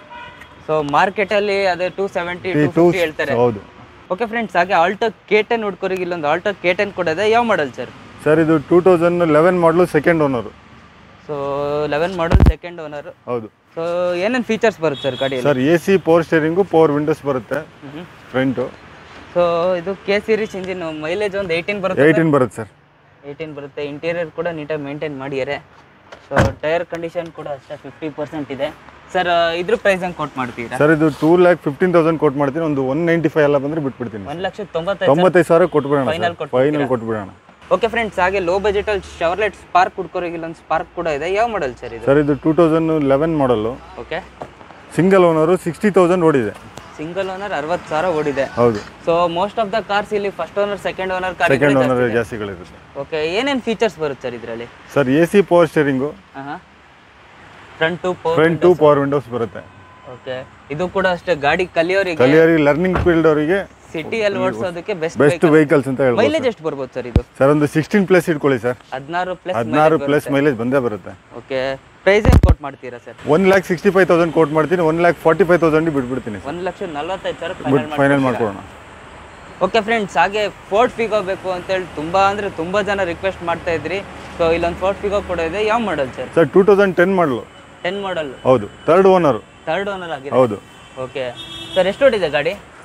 ಸೊ ಮಾರ್ಕೆಟಲ್ಲಿ ಅದೇ two seventy two two fifty ಹೇಳ್ತಾರೆ ಹೌದು ಓಕೆ ಫ್ರೆಂಡ್ಸ್ ಹಾಗೆ ಆಲ್ಟೋ ಕೇಟನ್ ಹುಡ್ಕೋರಿಗೆ ಇಲ್ಲೊಂದು ಆಲ್ಟೋ ಕೇಟನ್ ಕೂಡ ಇದೆ ಯಾವ ಮಾಡಲ್ ಸರ್ ಸರ್ ಇದು two thousand eleven model second owner so eleven model second owner ಹೌದು ಸೊ ಏನೇನು ಫೀಚರ್ಸ್ ಬರುತ್ತೆ ಸರ್ ಗಾಡಿಯಲ್ಲಿ sir A C power steering power windows ಬರುತ್ತೆ ಫ್ರಂಟು ಸೊ ಇದು ಕೆ ಸಿರೀಸ್ ಇಂಜಿನ್ ಮೈಲೇಜ್ ಒಂದು ಏಯ್ಟೀನ್ ಬರುತ್ತೆ eighteen ಬರುತ್ತೆ ಸರ್ ಏಯ್ಟೀನ್ ಬರುತ್ತೆ ಇಂಟೀರಿಯರ್ ಕೂಡ ನೀಟಾಗಿ ಮೇಂಟೈನ್ ಮಾಡಿದ್ದಾರೆ ಸೊ ಟೈರ್ ಕಂಡೀಷನ್ ಕೂಡ ಅಷ್ಟೇ ಫಿಫ್ಟಿ ಪರ್ಸೆಂಟ್ ಇದೆ ಸರ್ ಇದ್ರ ಪ್ರೈಸ್ ಹಂಗೆ ಕೊಟ್ ಮಾಡ್ತೀರಾ ಸರ್ ಇದು ಟೂ ಲ್ಯಾಕ್ ಫಿಫ್ಟೀನ್ ತೌಸಂಡ್ ಕೊಟ್ಟು ಮಾಡ್ತೀನಿ ಒಂದು ಒನ್ ನೈಂಟಿ ಫೈವ್ ಎಲ್ಲ ಬಂದರೆ ಬಿಟ್ಬಿಡ್ತೀನಿ ಒಂದು ಲಕ್ಷದ ತೊಂಬತ್ತೈದು ತೊಂಬತ್ತೈದು ಸಾವಿರ ಕೊಟ್ಬಿಡೋಣ Final ಸರ್ ಫೈನಲ್ ಕೊಟ್ಬಿಡೋಣ ಓಕೆ ಫ್ರೆಂಡ್ಸ್ ಹಾಗೆ ಲೋ ಬಜೆಟಲ್ಲಿ ಶವರ್ಲೆಟ್ ಸ್ಪಾರ್ಕ್ ಹುಡ್ಕೋರಿಗೆ ಇಲ್ಲೊಂದು ಸ್ಪಾರ್ಕ್ ಕೂಡ ಇದೆ ಯಾವ ಮಾಡಲ್ ಸರ್ ಇದು ಸರ್ ಇದು two thousand eleven model okay single owner sixty thousand ಓಡಿದೆ ಸಿಂಗಲ್ ಓನರ್ ಅರವತ್ತು ಸಾವಿರ ಓಡಿದೆ ಹೌದು so most of the cars ಇಲ್ಲಿ first owner second owner car second owner ಜಾಸ್ತಿಗಳಿರುತ್ತೆ ಓಕೆ ಏನೇನು ಫೀಚರ್ಸ್ ಬರುತ್ತೆ ಸರ್ ಇದರಲ್ಲಿ sir A C power steering ಹಾಂ front to four front two power windows ಬರುತ್ತೆ ಓಕೆ ಇದು ಕೂಡ ಅಷ್ಟೇ ಗಾಡಿ ಕಲಿಯೋರಿಗೆ ಕಲಿಯರಿಗೆ ಲರ್ನಿಂಗ್ ಫೀಲ್ಡ್ ಅವರಿಗೆ ಸಿಟಿಯಲ್ಲಿ ಓಡಿಸೋದಕ್ಕೆ ಬೆಸ್ಟ್ ಬೆಸ್ಟ್ ವೆಹಿಕಲ್ಸ್ ಅಂತ ಹೇಳ್ಬೋದು ಮೈಲೇಜ್ ಎಷ್ಟು ಬರ್ಬೋದು ಸರ್ ಇದು ಸರ್ ಒಂದು ಸಿಕ್ಸ್ಟೀನ್ ಪ್ಲಸ್ ಇಟ್ಕೊಳ್ಳಿ ಸರ್ ಹದಿನಾರು ಪ್ಲಸ್ ಹದಿನಾರು ಪ್ಲಸ್ ಮೈಲೇಜ್ ಬಂದೇ ಬರುತ್ತೆ ಓಕೆ ಪ್ರೈಸ್ ಏನು ಕೊಟ್ ಮಾಡ್ತೀರಾ sir one lakh sixty five thousand quote ಮಾಡ್ತೀನಿ one lakh forty five thousand ಬಿಟ್ಬಿಡ್ತೀನಿ ಸರ್ ಒಂದು ಲಕ್ಷ ನಲ್ವತ್ತೈದು ಸಾವಿರ ಬಿಟ್ಟು ಫೈನಲ್ ಫೈನಲ್ ಮಾಡ್ಕೊಳ್ಳೋಣ ಓಕೆ ಫ್ರೆಂಡ್ಸ್ ಹಾಗೆ ಫೋರ್ಟ್ ಫಿಗೋ ಬೇಕು ಅಂತೇಳಿ ತುಂಬ ಅಂದರೆ ತುಂಬ ಜನ ರಿಕ್ವೆಸ್ಟ್ ಮಾಡ್ತಾ ಇದ್ರಿ ಸೊ ಇಲ್ಲೊಂದು ಫೋರ್ಟ್ ಫಿಗೋ ಕೂಡ ಇದೆ ಯಾವ model sir sir two thousand ten model ten model ಹೌದು ಥರ್ಡ್ ಓನರು ಥರ್ಡ್ ಓನರ್ ಆಗಿದೆ ಹೌದು ಓಕೆ ಸರ್ ಎಷ್ಟು ಓಡಿದೆ ಗಾಡಿ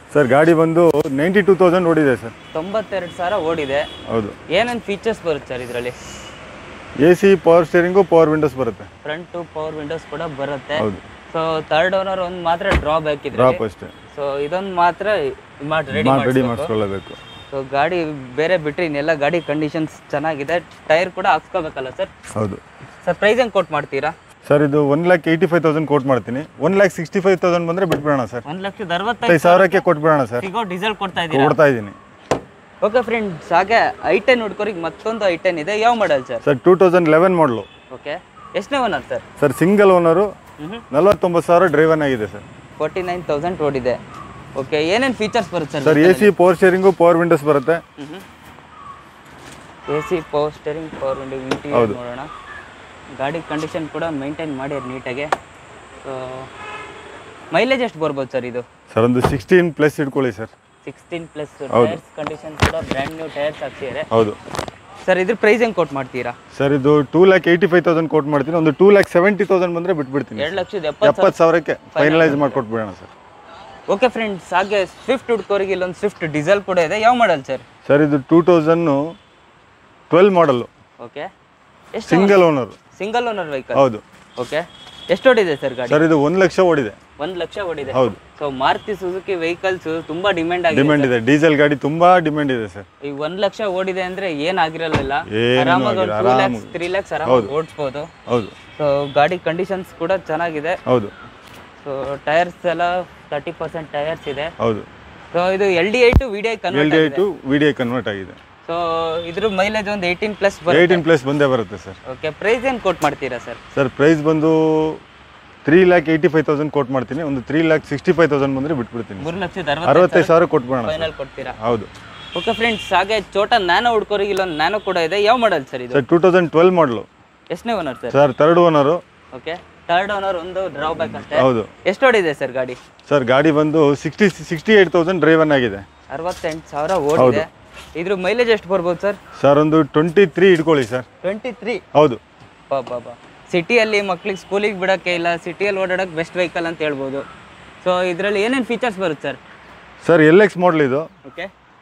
ಸರ್ ಗಾಡಿ ಬಂದು ನೈಂಟಿ ಟೂ ತೌಸಂಡ್ ಓಡಿದೆ ಸರ್ ತೊಂಬತ್ತೆರಡು ಸಾವಿರ ಓಡಿದೆ ಹೌದು ಏನೇನು ಫೀಚರ್ಸ್ ಬರುತ್ತೆ ಸರ್ ಇದರಲ್ಲಿ A C power steering power windows ಬರುತ್ತೆ ಫ್ರಂಟು ಪವರ್ ವಿಂಡೋಸ್ ಕೂಡ ಬರುತ್ತೆ ಹೌದು ಸೊ ಥರ್ಡ್ ಓನರ್ ಒಂದು ಮಾತ್ರ ಡ್ರಾಬ್ಯಾಕ್ ಇದ್ರೆ ಡ್ರಾಪ್ ಅಷ್ಟೇ ಸೊ ಇದೊಂದು ಮಾತ್ರ ಮಾಡಿ ರೆಡಿ ಮಾಡಿ ರೆಡಿ ಮಾಡಿ ಮಾಡಿಸ್ಕೊಳ್ಳಬೇಕು ಸೊ ಗಾಡಿ ಬೇರೆ ಬಿಟ್ಟರೆ ಇನ್ನೆಲ್ಲ ಗಾಡಿ ಕಂಡೀಷನ್ಸ್ ಚೆನ್ನಾಗಿದೆ ಟೈರ್ ಕೂಡ ಹಾಕ್ಸ್ಕೋಬೇಕಲ್ಲ ಸರ್ ಹೌದು ಸರ್ ಪ್ರೈಸ್ ಹೆಂಗೆ ಕೊಟ್ಟು ಮಾಡ್ತೀರಾ ಸರ್ ಇದು one lakh eighty five thousand quote ಮಾಡ್ತೀನಿ one lakh sixty five thousand ಬಂದರೆ ಬಿಟ್ಬಿಡೋಣ ಸರ್ ಒಂದು ಲಕ್ಷದ ಅರವತ್ತೈದು ಐದು ಸಾವಿರಕ್ಕೆ ಕೊಟ್ಬಿಡೋಣ ಸರ್ ಸಿಗೋ ಡೀಸೆಲ್ ಕೊಡ್ತಾ ಇದ್ದೀರಾ ಕೊಡ್ತಾ ಇದ್ದೀನಿ ಓಕೆ ಫ್ರೆಂಡ್ಸ್ ಹಾಗೆ ಐ ಟೆನ್ ಹುಡ್ಕೋರಿಗೆ ಮತ್ತೊಂದು ಐ ಟೆನ್ ಇದೆ ಯಾವ model sir sir two thousand eleven model okay ಎಷ್ಟನೇ owner sir sir single owner ಹ್ಞೂ ನಲವತ್ತೊಂಬತ್ತು ಸಾವಿರ ಡ್ರೈವನ್ ಆಗಿದೆ ಸರ್ ಫೋರ್ಟಿ ನೈನ್ ತೌಸಂಡ್ ಓಡಿದೆ ಓಕೆ ಏನೇನು ಫೀಚರ್ಸ್ ಬರುತ್ತೆ sir sir A C power steering power windows ಬರುತ್ತೆ A C power steering power window interior ನೋಡೋಣ ಗಾಡಿ ಕಂಡೀಷನ್ ಕೂಡ ಮೇಂಟೈನ್ ಮಾಡ್ಯಾರ ನೀಟಾಗೆ ಸೊ ಮೈಲೇಜ್ ಎಷ್ಟು ಬರ್ಬೋದು ಸರ್ ಇದು ಸರ್ ಒಂದು ಸಿಕ್ಸ್ಟೀನ್ ಪ್ಲಸ್ ಇಟ್ಕೊಳ್ಳಿ sir sixteen plus tyres condition ಕೂಡ ಬ್ರ್ಯಾಂಡ್ ನ್ಯೂ ಟೈರ್ಸ್ ಹಾಕ್ಸಿದ್ದಾರೆ ಹೌದು ಸರ್ ಇದ್ರ ಪ್ರೈಸ್ ಹೆಂಗೆ ಕೊಟ್ಟು ಮಾಡ್ತೀರಾ ಸರ್ ಇದು two lakh eighty five thousand quote ಮಾಡ್ತೀನಿ ಒಂದು ಟೂ ಲ್ಯಾಕ್ ಸೆವೆಂಟಿ ತೌಸಂಡ್ ಬಂದರೆ ಬಿಟ್ಬಿಡ್ತೀನಿ ಎರಡು ಲಕ್ಷದ ಎಪ್ಪತ್ತು ಎಪ್ಪತ್ತು ಸಾವಿರಕ್ಕೆ ಫೈನಲೈಸ್ ಮಾಡಿಕೊಟ್ಬಿಡೋಣ ಸರ್ ಓಕೆ ಫ್ರೆಂಡ್ಸ್ ಹಾಗೆ ಸ್ವಿಫ್ಟ್ ಹುಡ್ಕೋರಿಗೆ ಇಲ್ಲೊಂದು ಸ್ವಿಫ್ಟ್ ಡೀಸೆಲ್ ಕೂಡ ಇದೆ ಯಾವ ಮಾಡಲ್ ಸರ್ ಸರ್ ಇದು two thousand twelve model okay ಎಷ್ಟು single owner single owner vehicle ಹೌದು ಓಕೆ ಎಷ್ಟು ಓಡಿದೆ ಸರ್ ಗಾಡಿ ಸರ್ ಇದು ಒಂದು ಲಕ್ಷ ಓಡಿದೆ ಒಂದು ಲಕ್ಷ ಓಡಿದೆ ಹೌದು ಸೊ ಮಾರುತಿ ಸುಜುಕಿ ವೆಹಿಕಲ್ಸ್ ತುಂಬಾ ಡಿಮ್ಯಾಂಡ್ ಆಗಿದೆ ಡಿಮ್ಯಾಂಡ್ ಇದೆ ಡೀಸೆಲ್ ಗಾಡಿ ತುಂಬಾ ಡಿಮ್ಯಾಂಡ್ ಇದೆ ಸರ್ ಈ ಒಂದ್ ಲಕ್ಷ ಓಡಿದೆ ಅಂದ್ರೆ ಏನ್ ಆಗಿರಲಿಲ್ಲ ಏನೇನೂ ಆರಾಮಾಗಿ ಒಂದು ಟೂ ಆಗಿಲ್ಲ, ಲ್ಯಾಕ್ಸ್ ತ್ರೀ ಲ್ಯಾಕ್ಸ್ ಆರಾಮಾಗಿ ಓಡಿಸ್ಬೋದು ಹೌದು ಸೊ ಗಾಡಿ ಕಂಡೀಷನ್ಸ್ ಕೂಡ ಚೆನ್ನಾಗಿದೆ ಹೌದು ಸೊ ಟೈರ್ಸ್ ಎಲ್ಲ ತರ್ಟಿ ಪರ್ಸೆಂಟ್ ಟೈರ್ಸ್ ಇದೆ ಹೌದು ಸೊ ಇದು L D I to V D I L convert D to V D I convert ಆಗಿದೆ ಸೊ ಇದ್ರ ಮೈಲೇಜ್ ಒಂದು ಏಯ್ಟೀನ್ ಪ್ಲಸ್ ಬರುತ್ತೆ ಏಯ್ಟೀನ್ ಪ್ಲಸ್ ಬಂದೇ ಬರುತ್ತೆ ಸರ್ ಓಕೆ ಪ್ರೈಸ್ ಏನು ಕೊಟ್ ಮಾಡ್ತೀರಾ ಸರ್ ಸರ್ ಪ್ರೈಸ್ ಬಂದು three lakh eighty five thousand quote ಮಾಡ್ತೀನಿ ಒಂದು three lakh sixty five thousand ಬಂದರೆ ಬಿಟ್ಬಿಡ್ತೀನಿ ಮೂರು ಲಕ್ಷದ ಅರವತ್ತು ಅರವತ್ತೈದು ಸಾವಿರ ಕೊಟ್ಬಿಡೋಣ ಸರ್ ಫೈನಲ್ ಕೊಡ್ತೀರಾ ಹೌದು ಓಕೆ ಫ್ರೆಂಡ್ಸ್ ಹಾಗೆ ಚೋಟ ನ್ಯಾನೋ ಹುಡ್ಕೋರಿಗೆ ಇಲ್ಲೊಂದು ನ್ಯಾನೋ ಕೂಡ ಇದೆ ಯಾವ ಮಾಡಲ್ ಸರ್ ಇದು sir two thousand twelve model ಎಷ್ಟನೇ owner sir sir third owner okay third owner ಒಂದು ಡ್ರಾಬ್ಯಾಕ್ ಅಷ್ಟೇ ಹೌದು ಎಷ್ಟು ಓಡಿದೆ ಸರ್ ಗಾಡಿ ಸರ್ ಗಾಡಿ ಬಂದು sixty sixty eight thousand driven ಆಗಿದೆ ಅರವತ್ತೆಂಟು ಸಾವಿರ ಓಡಿದೆ ಇದ್ರ ಮೈಲೇಜ್ ಎಷ್ಟು ಬರ್ಬೋದು ಸರ್ ಸರ್ ಒಂದು ಟ್ವೆಂಟಿ ತ್ರೀ ಇಟ್ಕೊಳ್ಳಿ ಸರ್ ಟ್ವೆಂಟಿ ತ್ರೀ ಹೌದು ಬಾಬಾ ಸಿಟಿಯಲ್ಲಿ ಮಕ್ಳಿಗೆ ಸ್ಕೂಲಿಗೆ ಬಿಡೋಕ್ಕೆ ಇಲ್ಲ ಸಿಟಿಯಲ್ಲಿ ಓಡಾಡೋಕೆ ಬೆಸ್ಟ್ ವೆಹಿಕಲ್ ಅಂತ ಹೇಳ್ಬೋದು ಸೊ ಇದರಲ್ಲಿ ಏನೇನು ಫೀಚರ್ಸ್ ಬರುತ್ತೆ sir sir L X model ಇದು okay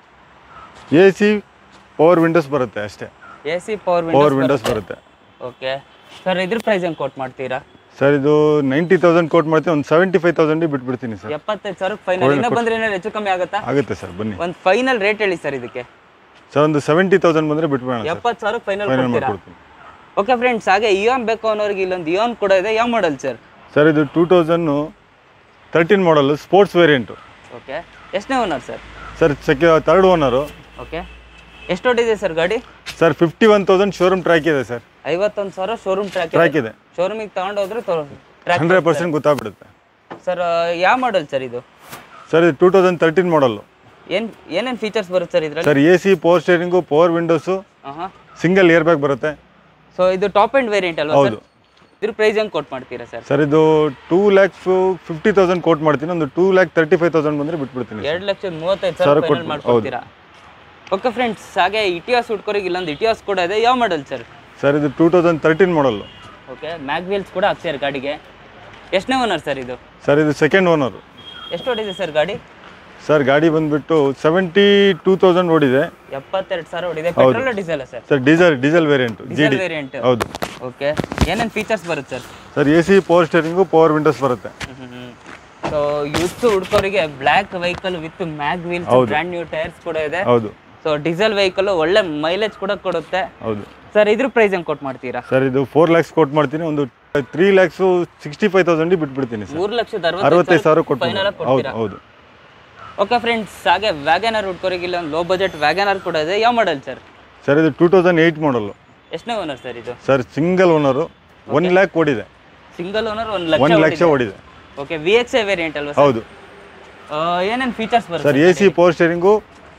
A C power windows ಬರುತ್ತೆ ಅಷ್ಟೇ A C power power windows windows ಬರುತ್ತೆ ಓಕೆ ಸರ್ ಇದ್ರ ಪ್ರೈಸ್ ಹೆಂಗೆ ಕೊಟ್ ಮಾಡ್ತೀರಾ ಸರ್ ಇದು ನೈಂಟಿ ತೌಸಂಡ್ ಕೋಟ್ ಮಾಡ್ತೀನಿ ಒಂದು ಸೆವೆಂಟಿ ಫೈವ್ ತೌಸಂಡಿಗೆ ಬಿಟ್ಬಿಡ್ತೀನಿ ಸರ್ ಎಪ್ಪತ್ತೈದು ಸಾವಿರಕ್ಕೆ ಫೈನಲ್ ಇನ್ನೂ ಬಂದ್ರೆ ಏನಾದ್ರು ಹೆಚ್ಚು ಕಮ್ಮಿ ಆಗುತ್ತಾ ಆಗುತ್ತೆ ಸರ್ ಬನ್ನಿ ಒಂದು ಫೈನಲ್ ರೇಟ್ ಹೇಳಿ ಸರ್ ಇದಕ್ಕೆ ಸರ್ ಒಂದು ಸೆವೆಂಟಿ ತೌಸಂಡ್ ಬಂದರೆ ಬಿಟ್ಬಿಡೋಣ ಸರ್ ಎಪ್ಪತ್ತು ಸಾವಿರಕ್ಕೆ ಫೈನಲ್ ಫೈನಲ್ ಕೊಡ್ತೀರಾ ಮಾಡ್ಕೊಡ್ತೀನಿ ಓಕೆ ಫ್ರೆಂಡ್ಸ್ ಹಾಗೆ ಇಯಾನ್ ಬೇಕು ಅನ್ನೋರಿಗೆ ಇಲ್ಲೊಂದು ಇಯಾನ್ ಕೂಡ ಇದೆ ಯಾವ ಮಾಡಲ್ ಸರ್ ಸರ್ ಇದು two thousand thirteen model sports variant okay ಎಷ್ಟನೇ ಓನರ್ ಸರ್ ಸರ್ ಸೆಕೆ ತರ್ಡ್ ಓನರು ಓಕೆ ಎಷ್ಟು ಓಡಿದೆ ಸರ್ ಗಾಡಿ sir fifty one thousand showroom track ಇದೆ ಸರ್ ಐವತ್ತೊಂದು ಸಾವಿರ ಶೋರೂಮ್ ಟ್ರ್ಯಾಕ್ ಟ್ರ್ಯಾಕ್ ಇದೆ ಶೋರೂಮಿಗೆ ತಗೊಂಡೋದ್ರೆ ಟ್ರ್ಯಾಕ್ ಹಂಡ್ರೆಡ್ ಪರ್ಸೆಂಟ್ ಗೊತ್ತಾಗ್ಬಿಡುತ್ತೆ ಸರ್ ಯಾವ ಮಾಡಲ್ ಸರ್ ಇದು ಸರ್ ಇದು ಟೂ ತೌಸಂಡ್ ತರ್ಟೀನ್ ಮಾಡಲು ಏನು ಏನೇನು ಫೀಚರ್ಸ್ ಬರುತ್ತೆ ಸರ್ ಇದರಲ್ಲಿ sir A C power steering power windows ಹಾಂ ಸಿಂಗಲ್ ಇಯರ್ ಬ್ಯಾಗ್ ಬರುತ್ತೆ ಸೊ ಇದು ಟಾಪ್ ಆ್ಯಂಡ್ ವೇರಿಯಂಟ್ ಅಲ್ವಾ ಸರ್ ಹೌದು ಇದ್ರ ಪ್ರೈಸ್ ಹೆಂಗೆ ಕೊಟ್ಟು ಮಾಡ್ತೀರಾ ಸರ್ ಸರ್ ಇದು two lakh fifty thousand quote ಮಾಡ್ತೀನಿ ಒಂದು two lakh thirty five thousand ಬಂದರೆ ಬಿಟ್ಬಿಡ್ತೀನಿ ಎರಡು ಲಕ್ಷದ ಮೂವತ್ತೈದು ಸಾವಿರ ಫೈನಲ್ ಕೊಟ್ಬಿಡು, ಮಾಡ್ಕೊಡ್ತೀರಾ ಓಕೆ ಫ್ರೆಂಡ್ಸ್ ಹಾಗೆ ಇಟಿಯಾಸ್ ಹುಡ್ಕೋರಿಗೆ ಇಲ್ಲೊಂದು ಇಟಿಯಾಸ್ ಕೂಡ ಇದೆ ಯಾವ ಮಾಡಲ್ ಸರ್ ಸರ್ ಇದು two thousand thirteen model okay mag wheels ಕೂಡ ಹಾಕ್ಸ್ಯಾರ ಗಾಡಿಗೆ ಎಷ್ಟನೇ ಓನರ್ ಸರ್ ಇದು ಸರ್ ಇದು ಸೆಕೆಂಡ್ ಓನರು ಎಷ್ಟು ಓಡಿದೆ ಸರ್ ಗಾಡಿ ಸರ್ ಗಾಡಿ ಬಂದುಬಿಟ್ಟು ಸೆವೆಂಟಿ ಟೂ ತೌಸಂಡ್ ಓಡಿದೆ ಎಪ್ಪತ್ತೆರಡು ಸಾವಿರ ಓಡಿದೆ petrol diesel sir sir diesel diesel variant G diesel D variant ಹೌದು ಓಕೆ ಏನೇನು ಫೀಚರ್ಸ್ ಬರುತ್ತೆ sir sir A C power steering power windows ಬರುತ್ತೆ ಸೊ ಯೂತ್ ಹುಡ್ಕೋರಿಗೆ black vehicle with mag wheels brand new tyres ಕೂಡ ಇದೆ ಹೌದು so diesel vehicle ಒಳ್ಳೆ mileage ಕೂಡ ಕೊಡುತ್ತೆ ಹೌದು ಸರ್ ಇದ್ರ ಪ್ರೈಸ್ ಹೆಂಗೆ ಕೊಟ್ಟು ಮಾಡ್ತೀರಾ ಸರ್ ಇದು ಫೋರ್ ಲ್ಯಾಕ್ಸ್ ಕೊಟ್ ಮಾಡ್ತೀನಿ ಒಂದು ತ್ರೀ ಲ್ಯಾಕ್ಸು ಸಿಕ್ಸ್ಟಿ ಫೈವ್ ತೌಸಂಡಿಗೆ ಬಿಟ್ಬಿಡ್ತೀನಿ ಸರ್ ಮೂರು ಲಕ್ಷದ ಅರವತ್ತೈದು ಸಾವಿರ ಕೊಟ್ಟು ಫೈನಲ್ ಹೌದು ಕೊಡ್ತೀರಾ ಹೌದು ಓಕೆ ಫ್ರೆಂಡ್ಸ್ ಹಾಗೆ ವ್ಯಾಗನರ್ ಹುಡ್ಕೋರಿಗೆ ಇಲ್ಲ ಒಂದು ಲೋ ಬಜೆಟ್ ವ್ಯಾಗನರ್ ಕೂಡ ಇದೆ ಯಾವ ಮಾಡಲ್ ಸರ್ ಸರ್ ಇದು ಟೂ ತೌಸಂಡ್ ಏಯ್ಟ್ ಮಾಡಲು ಎಷ್ಟನೇ ಓನರ್ ಸರ್ ಇದು sir single owner one lakh ಓಡಿದೆ ಸಿಂಗಲ್ ಓನರ್ ಒಂದು ಒನ್ ಲಕ್ಷ ಲಕ್ಷ ಓಡಿದೆ okay V X A variant ಅಲ್ವಾ ಸರ್ ಹೌದು ಏನೇನು ಫೀಚರ್ಸ್ ಬರುತ್ತೆ sir A C power steering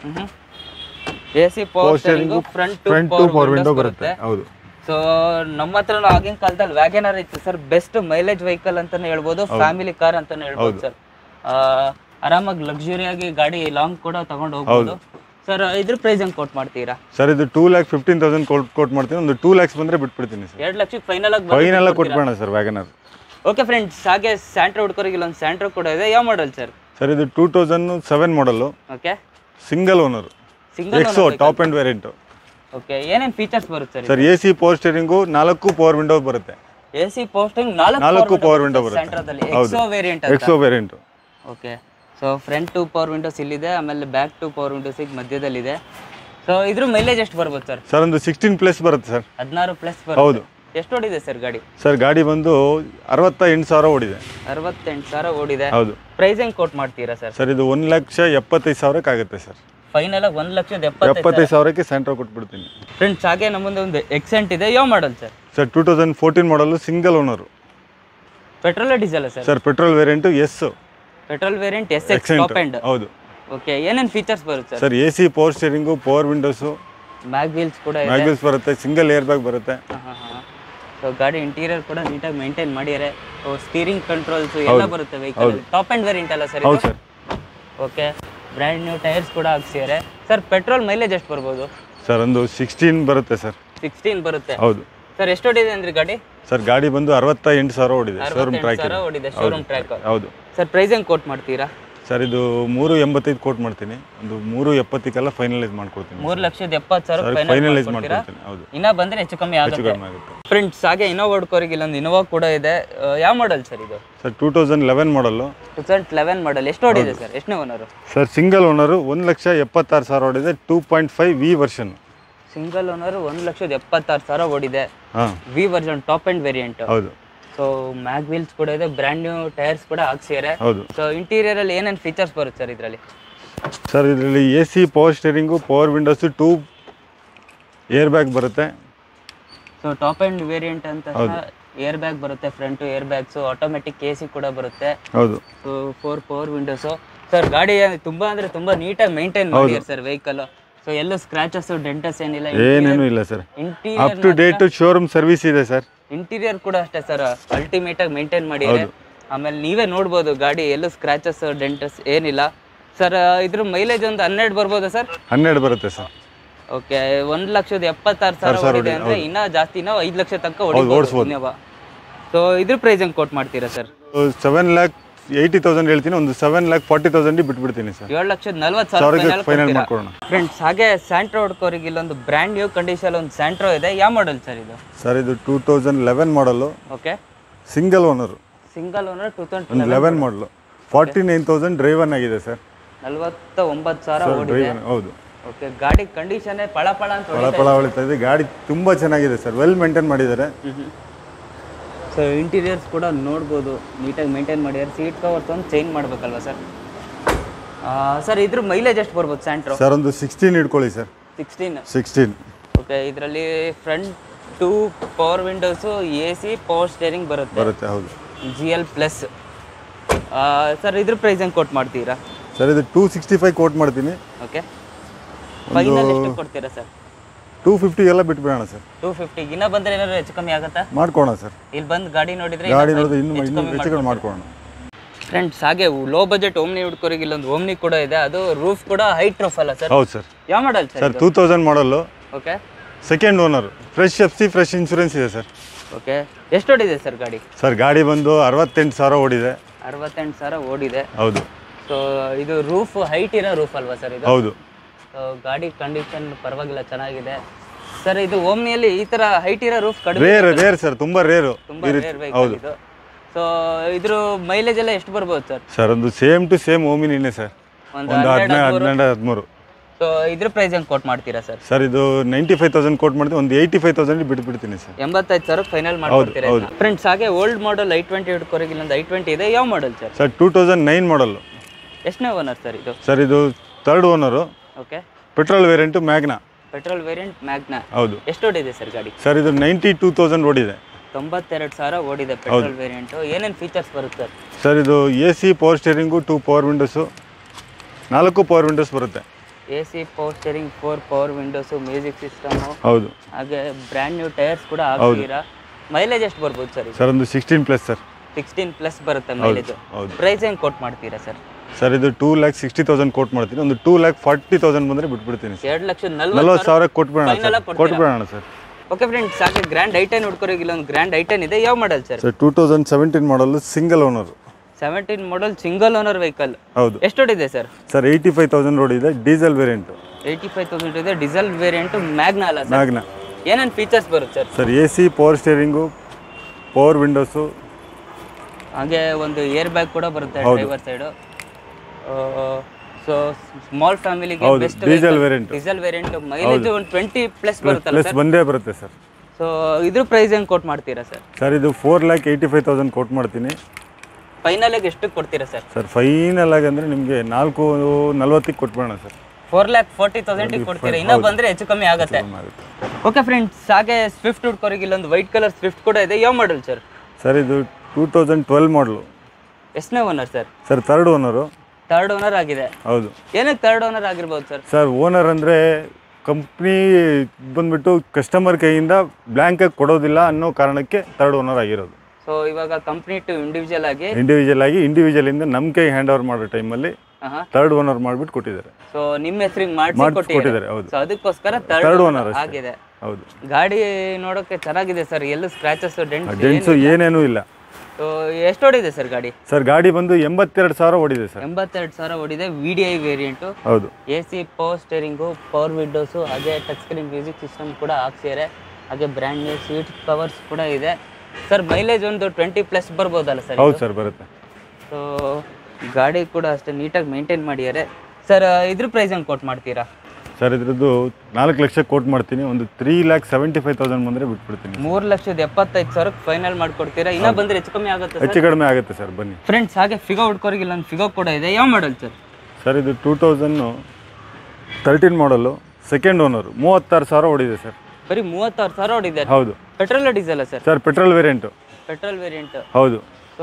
A C power steering front front two power window ಬರುತ್ತೆ ಹೌದು ಸೊ ನಮ್ಮ ಹತ್ರ ಆಗಿನ ಕಾಲದಲ್ಲಿ ವ್ಯಾಗನರ್ ಇತ್ತು ಸರ್ ಬೆಸ್ಟ್ ಮೈಲೇಜ್ ವೆಹಿಕಲ್ ಅಂತಾನೆ ಹೇಳ್ಬೋದು ಫ್ಯಾಮಿಲಿ ಕಾರ್ ಅಂತಾನೆ ಹೇಳ್ಬೋದು ಸರ್ ಆರಾಮಾಗಿ ಲಕ್ಸುರಿಯಾಗಿ ಗಾಡಿ ಲಾಂಗ್ ಕೂಡ ತಗೊಂಡು ಹೋಗ್ಬೋದು ಸರ್ ಇದ್ರ ಪ್ರೈಸ್ ಹೆಂಗ್ ಕೊಟ್ ಮಾಡ್ತೀರಾ ಸರ್ ಇದು two lakh fifteen thousand quote quote ಮಾಡ್ತೀನಿ ಒಂದು ಟೂ ಲ್ಯಾಕ್ಸ್ ಬಂದರೆ ಬಿಟ್ಬಿಡ್ತೀನಿ ಸರ್ ಎರಡು ಲಕ್ಷಕ್ಕೆ ಫೈನಲ್ ಆಗಿ ಫೈನಲ್ಲ ಕೊಟ್ಬಿಡೋಣ ಸರ್ ವ್ಯಾಗನರ್ ಓಕೆ ಫ್ರೆಂಡ್ಸ್ ಹಾಗೆ ಸ್ಯಾಂಟ್ರೋ ಹುಡ್ಕೋರಿಗೆ ಇಲ್ಲೊಂದು ಸ್ಯಾಂಟ್ರೋ ಕೂಡ ಇದೆ ಯಾವ ಮಾಡಲ್ ಸರ್ ಸರ್ ಇದು two thousand seven model okay single owner single ಎಕ್ಸೋ ಟಾಪ್ ಆ್ಯಂಡ್ ವೇರಿಯಂಟು ಓಕೆ ಏನೇನು ಫೀಚರ್ಸ್ ಬರುತ್ತೆ sir sir A C power steering ನಾಲ್ಕು ಪವರ್ ವಿಂಡೋ ಬರುತ್ತೆ ಎ ಸಿ ಪೋಸ್ಟಿಂಗ್ ನಾಲ್ಕು ನಾಲ್ಕು power window ಬರುತ್ತೆ. ಸೆಂಟ್ರದಲ್ಲಿ ಹೌದು. ಎಕ್ಸೋ ವೇರಿಯಂಟ್ ಅಂತ ಎಕ್ಸೋ variant okay so front two power windows ಇಲ್ಲಿದೆ ಆಮೇಲೆ ಬ್ಯಾಕ್ ಟು ಪವರ್ ವಿಂಡೋಸ್ ಈಗ ಮಧ್ಯದಲ್ಲಿದೆ ಸೊ ಇದ್ರ ಮೈಲೇಜ್ ಎಷ್ಟು ಬರ್ಬೋದು ಸರ್ ಸರ್ ಒಂದು ಸಿಕ್ಸ್ಟೀನ್ ಪ್ಲಸ್ ಬರುತ್ತೆ ಸರ್ ಹದಿನಾರು ಪ್ಲಸ್ ಹೌದು. ಬರುತ್ತೆ ಎಷ್ಟು ಓಡಿದೆ ಸರ್ ಗಾಡಿ ಸರ್ ಗಾಡಿ ಬಂದು ಅರವತ್ತ ಎಂಟು ಸಾವಿರ ಓಡಿದೆ ಅರವತ್ತೆಂಟು ಸಾವಿರ ಓಡಿದೆ ಹೌದು ಪ್ರೈಸ್ ಹೆಂಗ್ ಕೋಟ್ ಮಾಡ್ತೀರಾ ಸರ್ ಸರ್ ಇದು ಒಂದು ಲಕ್ಷ ಎಪ್ಪತ್ತೈದು ಸಾವಿರಕ್ಕೆ ಆಗುತ್ತೆ ಸರ್ ಫೈನಲ್ ಆಗಿ ಒಂದು ಲಕ್ಷದ ಎಪ್ಪತ್ತೈದು ಎಪ್ಪತ್ತೈದು ಸಾವಿರಕ್ಕೆ ಸೆಂಟ್ರ್ ಕೊಟ್ಬಿಡ್ತೀನಿ ಫ್ರೆಂಡ್ಸ್ ಹಾಗೆ ನಮ್ಮೊಂದು ಒಂದು ಎಕ್ಸೆಂಟ್ ಇದೆ ಯಾವ model sir sir two thousand fourteen model single owner petrol diesel sir sir petrol variant S petrol variant S X Xcent top end ಹೌದು ಓಕೆ ಏನೇನು ಫೀಚರ್ಸ್ ಬರುತ್ತೆ sir sir A C power steering power windows mag wheels ಕೂಡ ಇದೆ mag wheels ಬರುತ್ತೆ single air bag ಬರುತ್ತೆ so ಗಾಡಿ interior ಕೂಡ ನೀಟಾಗಿ ಮೇಂಟೈನ್ ಮಾಡಿದ್ದಾರೆ ಸೊ ಸ್ಟೀರಿಂಗ್ ಕಂಟ್ರೋಲ್ಸ್ ಎಲ್ಲ ಬರುತ್ತೆ ವೆಹಿಕಲ್ ಟಾಪ್ ಅಂಡ್ ವೇರಿಯಂಟ್ ಅಲ್ಲ ಸರ್ ಹೌದು sir okay brand new tyres ಕೂಡ ಹಾಕ್ಸಿದ್ದಾರೆ ಸರ್ ಪೆಟ್ರೋಲ್ ಮೈಲೇಜ್ ಎಷ್ಟು ಬರ್ಬೋದು ಸರ್ ಒಂದು ಸಿಕ್ಸ್ಟೀನ್ ಬರುತ್ತೆ ಸರ್ ಸಿಕ್ಸ್ಟೀನ್ ಬರುತ್ತೆ ಹೌದು ಸರ್ ಎಷ್ಟು ಹೊಡಿದೆ ಅಂದ್ರೆ ಗಾಡಿ ಸರ್ ಗಾಡಿ ಬಂದು ಅರವತ್ತ ಎಂಟು ಸಾವಿರ ಓಡಿದೆ ಶೋರೂಮ್ ಅರವತ್ತೆಂಟು ಟ್ರ್ಯಾಕ್ ಸಾವಿರ ಓಡಿದೆ ಶೋರೂಮ್ ಟ್ರ್ಯಾಕ್ ಹೌದು ಸರ್ ಪ್ರೈಸ್ ಹೆಂಗ್ ಕೋಟ್ ಮಾಡ್ತೀರಾ ಸರ್ ಇದು ಮೂರು ಎಂಬತ್ತೈದು ಕೋಟ್ ಮಾಡ್ತೀನಿ ಒಂದು ಮೂರು ಎಪ್ಪತ್ತಕ್ಕೆಲ್ಲ ಫೈನಲೈಸ್ ಮಾಡ್ಕೊಡ್ತೀನಿ ಮೂರು ಲಕ್ಷದ ಎಪ್ಪತ್ತು ಸಾವಿರ ಸರ್ ಫೈನಲ್ ಫೈನಲೈಸ್ ಮಾಡ್ಕೊಡ್ತೀರಾ ಮಾಡ್ಕೊಡ್ತೀನಿ ಹೌದು ಇನ್ನ ಬಂದ್ರೆ ಹೆಚ್ಚು ಕಮ್ಮಿ ಹೆಚ್ಚು ಆಗುತ್ತೆ ಕಡಿಮೆ ಆಗುತ್ತೆ ಫ್ರೆಂಡ್ಸ್ ಹಾಗೆ ಇನ್ನೋವಾ ಹುಡ್ಕೋರಿಗೆ ಇಲ್ಲೊಂದು ಇನೋವಾ ಕೂಡ ಇದೆ ಆ, ಯಾವ ಮಾಡಲ್ ಸರ್ ಇದು sir two thousand eleven model two thousand eleven model ಎಷ್ಟು ಹೊಡಿದೆ ಸರ್ ಎಷ್ಟನೇ ಓನರು ಸರ್ ಸಿಂಗಲ್ ಓನರು ಒಂದು ಲಕ್ಷ ಎಪ್ಪತ್ತಾರು ಸಾವಿರ ಓಡಿದೆ two point five V version single owner ಒಂದು ಲಕ್ಷದ ಎಪ್ಪತ್ತಾರು ಸಾವಿರ ಓಡಿದೆ ಹಾಂ V version top and variant ಹೌದು ಸೊ ಮ್ಯಾಗ್ ವೀಲ್ಸ್ ಕೂಡ ಇದೆ ಬ್ರ್ಯಾಂಡ್ ನ್ಯೂ ಟೈರ್ಸ್ ಕೂಡ ಹಾಕ್ಸಿದ್ದಾರೆ ಹೌದು ಸೊ ಇಂಟೀರಿಯರ್ ಅಲ್ಲಿ ಏನೇನು ಫೀಚರ್ಸ್ ಬರುತ್ತೆ ಸರ್ ಇದರಲ್ಲಿ ಸರ್ ಇದರಲ್ಲಿ A C power steering power windows two air bag ಬರುತ್ತೆ ಸೊ ಟಾಪ್ ಅಂಡ್ ವೇರಿಯಂಟ್ ಅಂತ ಏರ್ ಬ್ಯಾಗ್ ಬರುತ್ತೆ front airbags automatic A C ಕೂಡ ಬರುತ್ತೆ ಹೌದು so four power windows sir ಗಾಡಿ ತುಂಬಾ ಅಂದ್ರೆ ತುಂಬಾ ನೀಟಾಗಿ ಮೇಂಟೈನ್ ಮಾಡಿದ್ದಾರೆ ಸರ್ ವೆಹಿಕಲ್ ಸೊ ಎಲ್ಲೂ ಸ್ಕ್ರಾಚಸ್ ಡೆಂಟಸ್ ಏನಿಲ್ಲ ಏನೇನು ಇಲ್ಲ sir up interior to date showroom service ಇದೆ ಸರ್ ಇಂಟೀರಿಯರ್ ಕೂಡ ಅಷ್ಟೇ ಸರ್ ಅಲ್ಟಿಮೇಟ್ ಆಗಿ ಮೇಂಟೈನ್ ಮಾಡಿದ್ದಾರೆ ಆಮೇಲೆ ನೀವೇ ನೋಡ್ಬೋದು ಗಾಡಿ ಎಲ್ಲೂ ಸ್ಕ್ರಾಚಸ್ ಡೆಂಟಸ್ ಏನಿಲ್ಲ ಸರ್ ಇದ್ರ ಮೈಲೇಜ್ ಒಂದು ಹನ್ನೆರಡು ಬರ್ಬೋದಾ ಸರ್ ಹನ್ನೆರಡು ಬರುತ್ತೆ ಸರ್ ಓಕೆ ಒಂದ್ ಲಕ್ಷದ ಎಪ್ಪತ್ತಾರು ಸಾವಿರ ಹೊಡಿದೆ ಅಂದ್ರೆ ಇನ್ನ ಜಾಸ್ತಿ ನಾವು ಐದು ಲಕ್ಷ ತನಕ ಹೊಡಿಬೋದು ಸೊ ಇದ್ರ ಪ್ರೈಸ್ ಹೆಂಗ್ ಕೋಟ್ ಮಾಡ್ತೀರಾ sir seven lakh eighty thousand ಹೇಳ್ತೀನಿ ಒಂದು ಸೆವೆನ್ ಲ್ಯಾಕ್ ಫಾರ್ಟಿ ತೌಸಂಡ್ ಬಿಟ್ಬಿಡ್ತೀನಿ ಸರ್ ಏಳು ಲಕ್ಷದ ನಲ್ವತ್ತು ಸಾವಿರಕ್ಕೆ ಸಾವಿರ ಫೈನಲ್ ಮಾಡ್ಕೊಡೋಣ ಫ್ರೆಂಡ್ಸ್ ಹಾಗೆ ಸ್ಯಾಂಟ್ರೋ ಹುಡ್ಕೋರಿಗೆ ಇಲ್ಲೊಂದು ಬ್ರ್ಯಾಂಡ್ ನ್ಯೂ ಕಂಡೀಷನ್ ಒಂದು ಸ್ಯಾಂಟ್ರೋ ಇದೆ ಯಾವ ಮಾಡಲ್ ಸರ್ ಇದು ಸರ್ ಇದು two thousand eleven model okay single owner single owner two thousand ಒಂದು eleven model forty nine thousand driven ಆಗಿದೆ ಸರ್ ನಲವತ್ತ ಒಂಬತ್ತು ಸಾವಿರ ಓಡಿದೆ ಡ್ರೈವನ್ ಹೌದು ಓಕೆ ಗಾಡಿ ಕಂಡೀಷನ್ ಪಳ ಪಳ ಅಂತ ಫಳ ಫಳ ಹೊಳಿತಾ ಇದೆ ಗಾಡಿ ತುಂಬ ಚೆನ್ನಾಗಿದೆ ಸರ್ ವೆಲ್ ಮೇಂಟೈನ್ ಮಾಡಿದ್ದಾರೆ ಸೊ ಇಂಟೀರಿಯರ್ಸ್ ಕೂಡ ನೋಡ್ಬೋದು ನೀಟಾಗಿ ಮೇಂಟೈನ್ ಮಾಡಿದ್ದಾರೆ ಸೀಟ್ ಕವರ್ಸ್ ಒಂದು ಚೇಂಜ್ ಮಾಡಬೇಕಲ್ವಾ ಸರ್ ಸರ್ ಇದ್ರ ಮೈಲೇಜ್ ಎಷ್ಟು ಬರ್ಬೋದು ಸ್ಯಾಂಟ್ರೋ ಸರ್ ಒಂದು ಸಿಕ್ಸ್ಟೀನ್ ಇಟ್ಕೊಳ್ಳಿ ಸರ್ ಸಿಕ್ಸ್ಟೀನ್ ಸಿಕ್ಸ್ಟೀನ್ ಓಕೆ ಇದರಲ್ಲಿ front two power windows A C power steering ಬರುತ್ತೆ ಬರುತ್ತೆ ಹೌದು ಜಿ ಎಲ್ ಪ್ಲಸ್ ಸರ್ ಇದ್ರ ಪ್ರೈಸ್ ಹೆಂಗೆ ಕೊಟ್ಟು ಮಾಡ್ತೀರಾ ಸರ್ ಇದು ಟೂ ಸಿಕ್ಸ್ಟಿ ಫೈವ್ ಕೋಟ್ ಮಾಡ್ತೀನಿ ಓಕೆ ಫೈನಲ್ ಎಷ್ಟು ಕೊಡ್ತೀರಾ ಸರ್ ಟೂ ಫಿಫ್ಟಿ ಎಲ್ಲ ಬಿಟ್ಬಿಡೋಣ ಸರ್ ಟೂ ಫಿಫ್ಟಿಗೆ ಇನ್ನೂ ಬಂದರೆ ಏನಾದ್ರು ಹೆಚ್ಚು ಕಮ್ಮಿ ಆಗುತ್ತಾ ಮಾಡ್ಕೊಳೋಣ ಸರ್ ಇಲ್ಲಿ ಬಂದು ಗಾಡಿ ನೋಡಿದ್ರೆ ಗಾಡಿ ನೋಡಿದ್ರೆ ಇನ್ನೂ ಇನ್ನೂ ಹೆಚ್ಚು ಕಡಿಮೆ ಮಾಡ್ಕೊಳ್ಳೋಣ ಫ್ರೆಂಡ್ಸ್ ಹಾಗೆ ಲೋ ಬಜೆಟ್ ಓಮ್ನಿ ಹುಡ್ಕೋರಿಗೆ ಇಲ್ಲೊಂದು ಓಮ್ನಿ ಕೂಡ ಇದೆ ಅದು ರೂಫ್ ಕೂಡ ಹೈಟ್ ರೂಫ್ ಅಲ್ಲ ಸರ್ ಹೌದು ಸರ್ ಯಾವ model sir sir two thousand model okay second owner fresh F C fresh insurance ಇದೆ ಸರ್ ಓಕೆ ಎಷ್ಟು ಓಡಿದೆ ಸರ್ ಗಾಡಿ ಸರ್ ಗಾಡಿ ಬಂದು ಅರವತ್ತೆಂಟು ಸಾವಿರ ಓಡಿದೆ ಅರವತ್ತೆಂಟು ಸಾವಿರ ಓಡಿದೆ ಹೌದು ಸೊ ಇದು ರೂಫ್ ಹೈಟ್ ಇರೋ ರೂಫ್ ಅಲ್ವಾ ಸರ್ ಇದು ಹೌದು ಸೊ ಗಾಡಿ ಕಂಡೀಷನ್ ಪರವಾಗಿಲ್ಲ ಚೆನ್ನಾಗಿದೆ ಸರ್ ಇದು ಓಮ್ನಿಯಲ್ಲಿ ಈ ತರ ಹೈಟ್ ಇರೋ ರೂಫ್ ಕಡಿಮೆ ರೇರ್ ರೇರ್ ಸರ್ ತುಂಬ ರೇರು ತುಂಬಾ ರೇರ್ ವೆಹಿಕಲ್ ಇದು ಸೊ ಇದ್ರ ಮೈಲೇಜ್ ಎಲ್ಲ ಎಷ್ಟು ಬರ್ಬೋದು ಸರ್ ಸರ್ ಒಂದು ಸೇಮ್ ಟು ಸೇಮ್ ಓಮಿನಿನೇ ಸರ್ ಒಂದು ಒಂದು ಹದಿನೈದು ಹದಿನೆಂಟು ಹದಿಮೂರು ಸೊ ಇದ್ರ ಪ್ರೈಸ್ ಹೆಂಗೆ ಕೋಟ್ ಮಾಡ್ತೀರಾ ಸರ್ ಸರ್ ಇದು ನೈಂಟಿ ಫೈವ್ ತೌಸಂಡ್ ಕೋಟ್ ಮಾಡ್ತೀನಿ ಒಂದು ಏಯ್ಟಿ ಫೈವ್ ತೌಸಂಡ್ ಬಿಟ್ಬಿಡ್ತೀನಿ ಸರ್ ಎಂಬತ್ತೈದು ಸಾವಿರ ಫೈನಲ್ ಮಾಡ್ಕೊಡ್ತೀರಾ ಫ್ರೆಂಡ್ಸ್ ಹಾಗೆ ಓಲ್ಡ್ ಮಾಡಲ್ ಐ ಟ್ವೆಂಟಿ ಹಿಡ್ಕೋರಿಗೆ ಇಲ್ಲೊಂದು ಐ ಟ್ವೆಂಟಿ ಇದೆ ಯಾವ model sir sir two thousand nine model ಎಷ್ಟನೇ ಓನರ್ ಸರ್ ಇದು ಸರ್ ಇದು third owner okay petrol variant Magna petrol variant Magna ಹೌದು ಎಷ್ಟು ಓಡಿದೆ ಸರ್ ಗಾಡಿ ಸರ್ ಇದು ನೈಂಟಿ ಟೂ ತೌಸಂಡ್ ಓಡಿದೆ ತೊಂಬತ್ತೆರಡು ಸಾವಿರ ಓಡಿದೆ ಪೆಟ್ರೋಲ್ ವೇರಿಯಂಟು ಏನೇನು ಫೀಚರ್ಸ್ ಬರುತ್ತೆ ಸರ್ ಸರ್ ಇದು A C power steering two power windows ನಾಲ್ಕು ಪವರ್ ವಿಂಡೋಸ್ ಬರುತ್ತೆ A C power steering four power windows music system ಹೌದು ಹಾಗೆ ಬ್ರ್ಯಾಂಡ್ ನ್ಯೂ ಟೈರ್ಸ್ ಕೂಡ ಹಾಕ್ತೀರಾ ಮೈಲೇಜ್ ಎಷ್ಟು ಬರ್ಬೋದು ಸರ್ ಇದು ಸರ್ ಒಂದು sixteen plus sir sixteen plus ಬರುತ್ತೆ ಮೈಲೇಜ್ ಹೌದು ಪ್ರೈಸ್ ಹೆಂಗೆ ಕೊಟ್ ಮಾಡ್ತೀರಾ ಸರ್ ಸರ್ ಇದು two lakh sixty thousand quote ಮಾಡ್ತೀನಿ ಒಂದು ಟೂ ಲ್ಯಾಕ್ ಫಾರ್ಟಿ ತೌಸಂಡ್ ಬಂದರೆ ಬಿಟ್ಬಿಡ್ತೀನಿ ಸರ್ ಎರಡು ಲಕ್ಷದ ನಲ್ವತ್ತು ನಲ್ವತ್ತು ಸಾವಿರ ಕೊಟ್ಬಿಡೋಣ Final ಸರ್ ಆಗಿ ಕೊಡ್ತೀರಾ? ಕೊಟ್ಬಿಡೋಣ ಸರ್ ಓಕೆ ಫ್ರೆಂಡ್ಸ್ ಸಾಕೆ ಗ್ರ್ಯಾಂಡ್ ಐಟನ್ ಹುಡ್ಕೋರಿಗೆ ಇಲ್ಲೊಂದು ಗ್ರ್ಯಾಂಡ್ ಐಟನ್ ಇದೆ ಯಾವ model sir sir two thousand seventeen model single owner seventeen model single owner vehicle ಹೌದು ಎಷ್ಟು ಹೊಡಿದೆ sir sir eighty five thousand road ಇದೆ diesel variant eighty five thousand ಇದೆ ಡೀಸೆಲ್ ವೇರಿಯಂಟ್ ಮ್ಯಾಗ್ನಾ ಅಲ್ಲ ಸರ್ ಮ್ಯಾಗ್ನ ಏನೇನು features ಬರುತ್ತೆ sir sir A C power steering power windows ಹಾಗೆ ಒಂದು ಏರ್ ಬ್ಯಾಗ್ ಕೂಡ ಬರುತ್ತೆ ಡ್ರೈವರ್ ಸೈಡು ಸೊ ಸ್ಮಾಲ್ ಫ್ಯಾಮಿಲಿಗೆ ಹೌದು, best diesel variant. Diesel variant mileage ಒಂದು ಟ್ವೆಂಟಿ ಪ್ಲಸ್ ಬರುತ್ತಲ್ಲ ಪ್ಲಸ್ ಸರ್ ಬಂದೇ ಬರುತ್ತೆ ಸರ್ ಸೊ ಇದ್ರ ಪ್ರೈಸ್ ಹೆಂಗೆ ಕೊಟ್ ಮಾಡ್ತೀರಾ ಸರ್ ಸರ್ ಇದು four lakh eighty five thousand ಕೊಟ್ಟು ಮಾಡ್ತೀನಿ ಫೈನಲಿಗೆ ಎಷ್ಟು ಕೊಡ್ತೀರಾ ಸರ್ ಸರ್ ಫೈನಲ್ ಆಗಿ ಅಂದರೆ ನಿಮಗೆ ನಾಲ್ಕು ನಲ್ವತ್ತಿಗೆ ಕೊಟ್ಬಿಡೋಣ ಸರ್ ಫೋರ್ ಲ್ಯಾಕ್ ಫೋರ್ಟಿ ತೌಸಂಡಿಗೆ ಕೊಡ್ತೀರಾ ಇನ್ನೂ ಬಂದರೆ ಹೆಚ್ಚು ಕಮ್ಮಿ ಆಗುತ್ತೆ ಆಗುತ್ತೆ ಓಕೆ ಫ್ರೆಂಡ್ಸ್ ಹಾಗೆ ಸ್ವಿಫ್ಟ್ ಹುಡ್ಕೋರಿಗೆ ಇಲ್ಲೊಂದು ವೈಟ್ ಕಲರ್ ಸ್ವಿಫ್ಟ್ ಕೂಡ ಇದೆ ಯಾವ ಮಾಡಲ್ ಸರ್ ಸರ್ ಇದು ಟೂ ತೌಸಂಡ್ ಟ್ವೆಲ್ ಮಾಡಲು ಎಷ್ಟನೇ owner sir sir third owner third owner ಆಗಿದೆ ಹೌದು ಏನಕ್ಕೆ ಥರ್ಡ್ ಓನರ್ ಆಗಿರ್ಬೋದು ಸರ್ ಸರ್ ಓನರ್ ಅಂದರೆ ಕಂಪ್ನಿ ಬಂದ್ಬಿಟ್ಟು ಕಸ್ಟಮರ್ ಕೈಯಿಂದ ಬ್ಲ್ಯಾಂಕಾಗಿ ಕೊಡೋದಿಲ್ಲ ಅನ್ನೋ ಕಾರಣಕ್ಕೆ ಥರ್ಡ್ ಓನರ್ ಆಗಿರೋದು ಸೊ ಇವಾಗ ಕಂಪ್ನಿ ಟು ಇಂಡಿವಿಜುವಲ್ ಆಗಿ ಇಂಡಿವಿಜುವಲ್ ಆಗಿ ಇಂಡಿವಿಜುವಲಿಂದ ನಮ್ಮ ಕೈ ಹ್ಯಾಂಡ್ ಓವರ್ ಮಾಡೋ ಟೈಮಲ್ಲಿ ಆಹಾ. ಥರ್ಡ್ ಓನರ್ ಮಾಡಿಬಿಟ್ಟು ಕೊಟ್ಟಿದ್ದಾರೆ ಸೊ ನಿಮ್ಮ ಹೆಸರಿಗೆ ಮಾಡಿಸಿ ಮಾಡಿಸಿ ಕೊಟ್ಟಿದ್ದಾರೆ ಕೊಟ್ಟಿದ್ದಾರೆ ಹೌದು ಸೊ ಅದಕ್ಕೋಸ್ಕರ Third ಥರ್ಡ್ owner ಓನರ್ ಅಷ್ಟೇ. ಆಗಿದೆ ಹೌದು ಗಾಡಿ ನೋಡೋಕೆ ಚೆನ್ನಾಗಿದೆ ಸರ್ ಎಲ್ಲೂ ಸ್ಕ್ರಾಚಸ್ ಡೆಂಟ್ ಡೆಂಟ್ಸು ಏನೇನೂ ಇಲ್ಲ ಸೊ ಎಷ್ಟು ಹೊಡಿದೆ ಸರ್ ಗಾಡಿ ಸರ್ ಗಾಡಿ ಬಂದು ಎಂಬತ್ತೆರಡು ಸಾವಿರ ಓಡಿದೆ ಸರ್ ಎಂಬತ್ತೆರಡು ಸಾವಿರ ಹೊಡಿದೆ ವಿ ಡಿ ಐ ವೇರಿಯಂಟು ಹೌದು A C power steering power windows ಹಾಗೆ ಟಚ್ ಸ್ಕ್ರೀನ್ ಮ್ಯೂಸಿಕ್ ಸಿಸ್ಟಮ್ ಕೂಡ ಹಾಕ್ಸಿದ್ದಾರೆ ಹಾಗೆ ಬ್ರ್ಯಾಂಡ್ ನ್ಯೂ ಸೀಟ್ ಕವರ್ಸ್ ಕೂಡ ಇದೆ ಸರ್ ಮೈಲೇಜ್ ಒಂದು ಟ್ವೆಂಟಿ ಪ್ಲಸ್ ಬರ್ಬೋದಲ್ಲ ಸರ್ ಹೌದು ಸರ್ ಬರುತ್ತೆ ಸೊ ಗಾಡಿ ಕೂಡ ಅಷ್ಟೇ ನೀಟಾಗಿ ಮೇಂಟೈನ್ ಮಾಡಿದ್ದಾರೆ ಸರ್ ಇದ್ರ ಪ್ರೈಸ್ ಹೆಂಗೆ ಕೊಟ್ಟು ಮಾಡ್ತೀರಾ ಸರ್ ಇದ್ರದ್ದು ನಾಲ್ಕು ಲಕ್ಷ ಕೋಟ್ ಮಾಡ್ತೀನಿ ಒಂದು three lakh seventy five thousand ಬಂದರೆ ಬಿಟ್ಬಿಡ್ತೀನಿ ಮೂರು ಲಕ್ಷದ ಎಪ್ಪತ್ತೈದು ಸಾವಿರಕ್ಕೆ ಫೈನಲ್ ಮಾಡ್ಕೊಡ್ತೀರಾ ಇನ್ನೂ ಬಂದರೆ ಹೆಚ್ಚು ಕಮ್ಮಿ ಆಗುತ್ತೆ ಸರ್ ಹೆಚ್ಚು ಕಡಿಮೆ ಆಗುತ್ತೆ ಸರ್ ಬನ್ನಿ ಫ್ರೆಂಡ್ಸ್ ಹಾಗೆ ಫಿಗೋ ಹುಡ್ಕೋರಿಗೆ ಇಲ್ಲೊಂದು ಫಿಗೋ ಕೂಡ ಇದೆ ಯಾವ ಮಾಡಲ್ ಸರ್ ಸರ್ ಇದು two thousand thirteen model second owner ಮೂವತ್ತಾರು ಸಾವಿರ ಓಡಿದೆ ಸರ್ ಬರೀ ಮೂವತ್ತಾರು ಸಾವಿರ ಹೊಡಿದ್ದಾರೆ ಹೌದು petrol diesel sir sir petrol variant petrol variant ಹೌದು ಸೊ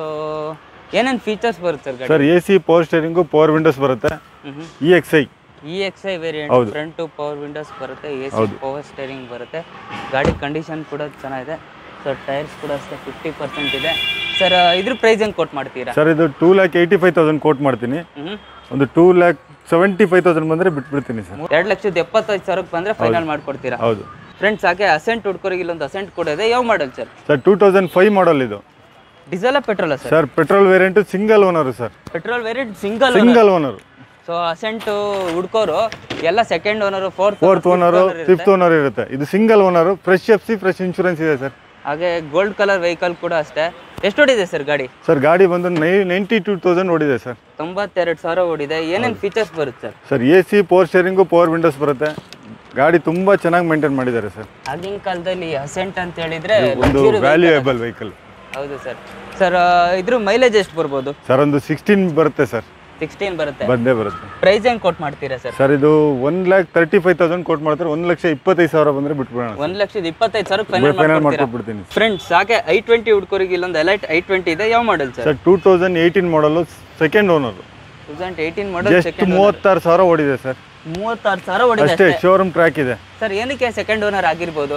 ಏನೇನು ಫೀಚರ್ಸ್ ಬರುತ್ತೆ ಸರ್ ಗಾಡಿ sir A C power steering power windows ಬರುತ್ತೆ ಹ್ಞೂ E X I E X I variant ಹೌದು. ಫ್ರಂಟ್ ಟು ಪವರ್ ವಿಂಡೋಸ್ ಬರುತ್ತೆ ಎ ಸಿ ಪವರ್ ಸ್ಟೇರಿಂಗ್ ಬರುತ್ತೆ ಗಾಡಿ ಕಂಡೀಷನ್ ಕೂಡ ಚೆನ್ನಾಗಿದೆ ಸೊ ಟೈರ್ಸ್ ಕೂಡ ಅಷ್ಟೇ ಫಿಫ್ಟಿ ಪರ್ಸೆಂಟ್ ಇದೆ ಸರ್ ಇದ್ರ ಪ್ರೈಸ್ ಹೆಂಗೆ ಕೊಟ್ ಮಾಡ್ತೀರಾ ಸರ್ ಇದು two lakh eighty five thousand quote ಮಾಡ್ತೀನಿ ಹ್ಞೂ ಒಂದು two lakh seventy five thousand ಬಂದರೆ ಬಿಟ್ಬಿಡ್ತೀನಿ ಸರ್ ಎರಡು ಲಕ್ಷದ ಎಪ್ಪತ್ತೈದು ಸಾವಿರಕ್ಕೆ ಬಂದರೆ ಫೈನಲ್ ಮಾಡ್ಕೊಡ್ತೀರಾ ಹೌದು ಫ್ರೆಂಡ್ಸ್ ಹಾಗೆ ಅಸೆಂಟ್ ಹುಡ್ಕೋರಿಗೆ ಇಲ್ಲೊಂದು ಅಸೆಂಟ್ ಕೂಡ ಇದೆ ಯಾವ model sir sir two thousand five model ಇದು ಡೀಸೆಲ್ ಪೆಟ್ರೋಲ sir sir petrol variant single owner sir petrol variant single single owner so Accent ಹುಡ್ಕೋರು ಎಲ್ಲ second owner fourth fourth owner fifth owner ಇರುತ್ತೆ ಇದು single owner fresh F C fresh insurance ಇದೆ sir ಹಾಗೆ gold colour vehicle ಕೂಡ ಅಷ್ಟೇ ಎಷ್ಟು ಹೊಡಿದೆ ಸರ್ ಗಾಡಿ ಸರ್ ಗಾಡಿ ಬಂದು ನೈ ನೈಂಟಿ ಟೂ ತೌಸಂಡ್ ಓಡಿದೆ ಸರ್ ತೊಂಬತ್ತೆರಡು ಸಾವಿರ ಓಡಿದೆ ಏನೇನು ಫೀಚರ್ಸ್ ಬರುತ್ತೆ sir sir A C power steering power windows ಬರುತ್ತೆ ಗಾಡಿ ತುಂಬ ಚೆನ್ನಾಗಿ ಮೇಂಟೈನ್ ಮಾಡಿದ್ದಾರೆ ಸರ್ ಆಗಿನ ಕಾಲದಲ್ಲಿ ಅಸೆಂಟ್ ಅಂತ ಹೇಳಿದ್ರೆ ಒಂದು ವ್ಯಾಲ್ಯೂಯೇಬಲ್ ವೆಹಿಕಲ್ ಹೌದು ಸರ್ ಸರ್ ಇದ್ರ ಮೈಲೇಜ್ ಎಷ್ಟು ಬರ್ಬೋದು ಸರ್ ಒಂದು ಸಿಕ್ಸ್ಟೀನ್ ಬರುತ್ತೆ ಸರ್ ಸಿಕ್ಸ್ಟೀನ್ ಬರುತ್ತೆ ಬಂದೇ ಬರುತ್ತೆ ಪ್ರೈಸ್ ಹೆಂಗ್ ಕೊಟ್ ಮಾಡ್ತೀರಾ ಸರ್ ಸರ್ ಇದು one lakh thirty five thousand ಕೊಟ್ಟು ಮಾಡ್ತಾರೆ ಒಂದು ಲಕ್ಷ ಇಪ್ಪತ್ತೈದು ಸಾವಿರ ಬಂದರೆ ಬಿಟ್ಬಿಡೋಣ ಒಂದ್ ಲಕ್ಷದ ಇಪ್ಪತ್ತೈದು ಸಾವಿರ ಫೈನಲ್ ಫೈನಲ್ ಮಾಡ್ಕೊಡ್ತೀರಾ ಮಾಡ್ಕೊಟ್ಬಿಡ್ತೀನಿ ಫ್ರೆಂಡ್ಸ್ ಹಾಗೆ ಐ ಟ್ವೆಂಟಿ ಹುಡ್ಕೋರಿಗೆ ಇಲ್ಲೊಂದು ಎಲೈಟ್ ಐ ಟ್ವೆಂಟಿ ಇದೆ ಯಾವ model sir sir two thousand eighteen model second owner thousand eighteen model just ಮೂವತ್ತಾರು ಸಾವಿರ ಓಡಿದೆ ಸರ್ ಮೂವತ್ತಾರು ಸಾವಿರ ಓಡಿದೆ ಅಷ್ಟೇ ಶೋರೂಮ್ ಟ್ರ್ಯಾಕ್ ಇದೆ ಸರ್ ಏನಕ್ಕೆ ಸೆಕೆಂಡ್ ಓನರ್ ಆಗಿರ್ಬೋದು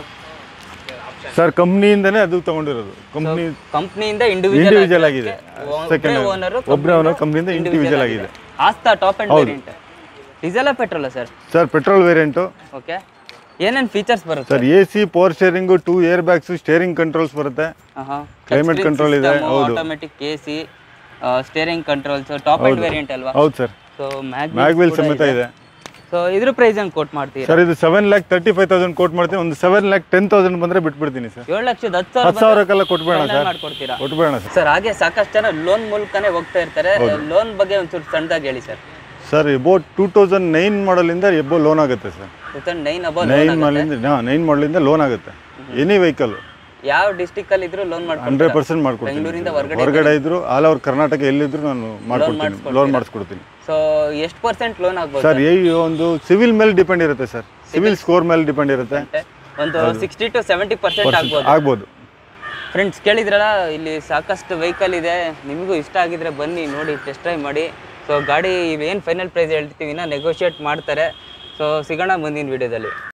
ಸರ್ ಕಂಪ್ನಿಯಿಂದನೇ ಅದು ತಗೊಂಡಿರೋದು ಕಂಪ್ನಿ ಕಂಪ್ನಿಯಿಂದ ಇಂಡಿವಿಜುವಲ್ ಇಂಡಿವಿಜುವಲ್ ಆಗಿದೆ ಒಬ್ಬರೇ ಸೆಕೆಂಡ್ ಓನರ್ ಒಬ್ಬರೇ ಓನರ್ ಕಂಪ್ನಿಯಿಂದ ಇಂಡಿವಿಜುವಲ್ ಆಗಿದೆ Asta top and variant diesel petrol sir sir petrol variant okay ಏನೇನು ಫೀಚರ್ಸ್ ಬರುತ್ತೆ sir A C power steering two air bags steering controls ಬರುತ್ತೆ Climate control ಇದೆ, ಹೌದು. Automatic A C steering controls top and variant ಅಲ್ವಾ ಹೌದು sir so mag wheel ಸಮೇತ ಇದೆ so ಇದ್ರ ಪ್ರೈಸ್ ಹೆಂಗ್ ಕೊಟ್ ಮಾಡ್ತೀರಾ ಸರ್ ಇದು seven lakh thirty five thousand quote ಮಾಡ್ತೀನಿ ಒಂದು ಸೆವೆನ್ ಲ್ಯಾಕ್ ಟೆನ್ ತೌಸಂಡ್ ಬಂದರೆ ಬಿಟ್ಬಿಡ್ತೀನಿ ಸರ್ ಏಳು ಲಕ್ಷದ ಹತ್ತು ಹತ್ತು ಸಾವಿರ ಸಾವಿರಕ್ಕೆಲ್ಲ ಕೊಟ್ಬೇಡ ಸರ್ ಮಾಡ್ಕೊಡ್ತೀರಾ ಕೊಟ್ಬೇಡ ಸರ್ ಸರ್ ಹಾಗೆ ಸಾಕಷ್ಟು ಜನ ಲೋನ್ ಮೂಲಕನೇ ಹೋಗ್ತಾ ಇರ್ತಾರೆ ಲೋನ್ ಬಗ್ಗೆ ಒಂಚೂರು ಸಣ್ಣದಾಗಿ ಹೇಳಿ sir sir above two thousand nine ಮಾಡಲಿಂದ ಎಬೋ ಲೋನ್ ಆಗುತ್ತೆ sir two thousand nine above nine ಮಾಡಲಿಂದ ನೈನ್ ಮಾಡಲಿಂದ ಲೋನ್ ಆಗುತ್ತೆ ಎನಿ ವೆಹಿಕಲ್ ಯಾವ ಡಿಸ್ಟಿಕ್ ಅಲ್ಲಿ ಇದ್ರು ಲೋನ್ ಮಾಡ್ಕೊಂಡು ಹಂಡ್ರೆಡ್ ಪರ್ಸೆಂಟ್ ಮಾಡ್ಕೊಡ್ತೀನಿ ಬೆಂಗಳೂರಿಂದ ಹೊರಗಡೆ ಹೊರಗಡೆ ಇದ್ರು ಆಲ್ ಓವರ್ ಕರ್ನಾಟಕ ಎಲ್ಲಿದ್ರು ನಾನು ಮಾಡ್ಕೊಡ್ತೀನಿ ಲೋನ್ ಮಾಡಿಸ್ಕೊಡ್ತೀನಿ ಸೊ ಎಷ್ಟು ಪರ್ಸೆಂಟ್ ಲೋನ್ ಆಗ್ಬೋದು ಸರ್ ಈ ಒಂದು ಸಿವಿಲ್ ಮೇಲೆ ಡಿಪೆಂಡ್ ಇರುತ್ತೆ ಸರ್ ಸಿವಿಲ್ ಸ್ಕೋರ್ ಮೇಲೆ ಡಿಪೆಂಡ್ ಇರುತ್ತೆ ಒಂದು ಸಿಕ್ಸ್ಟಿ ಟು ಸೆವೆಂಟಿ ಪರ್ಸೆಂಟ್ ಆಗ್ಬೋದು ಆಗ್ಬೋದು ಫ್ರೆಂಡ್ಸ್ ಕೇಳಿದ್ರಲ್ಲ ಇಲ್ಲಿ ಸಾಕಷ್ಟು ವೆಹಿಕಲ್ ಇದೆ ನಿಮಗೂ ಇಷ್ಟ ಆಗಿದ್ರೆ ಬನ್ನಿ ನೋಡಿ ಟೆಸ್ಟ್ ಡ್ರೈವ್ ಮಾಡಿ ಸೊ ಗಾಡಿ ಏನು ಫೈನಲ್ ಪ್ರೈಸ್ ಹೇಳ್ತೀವಿ ಇನ್ನೂ ನೆಗೋಷಿಯೇಟ್ ಮಾಡ್ತಾರೆ ಸೊ ಸಿಗೋಣ ಮುಂದಿನ ವಿಡಿಯೋದಲ್ಲಿ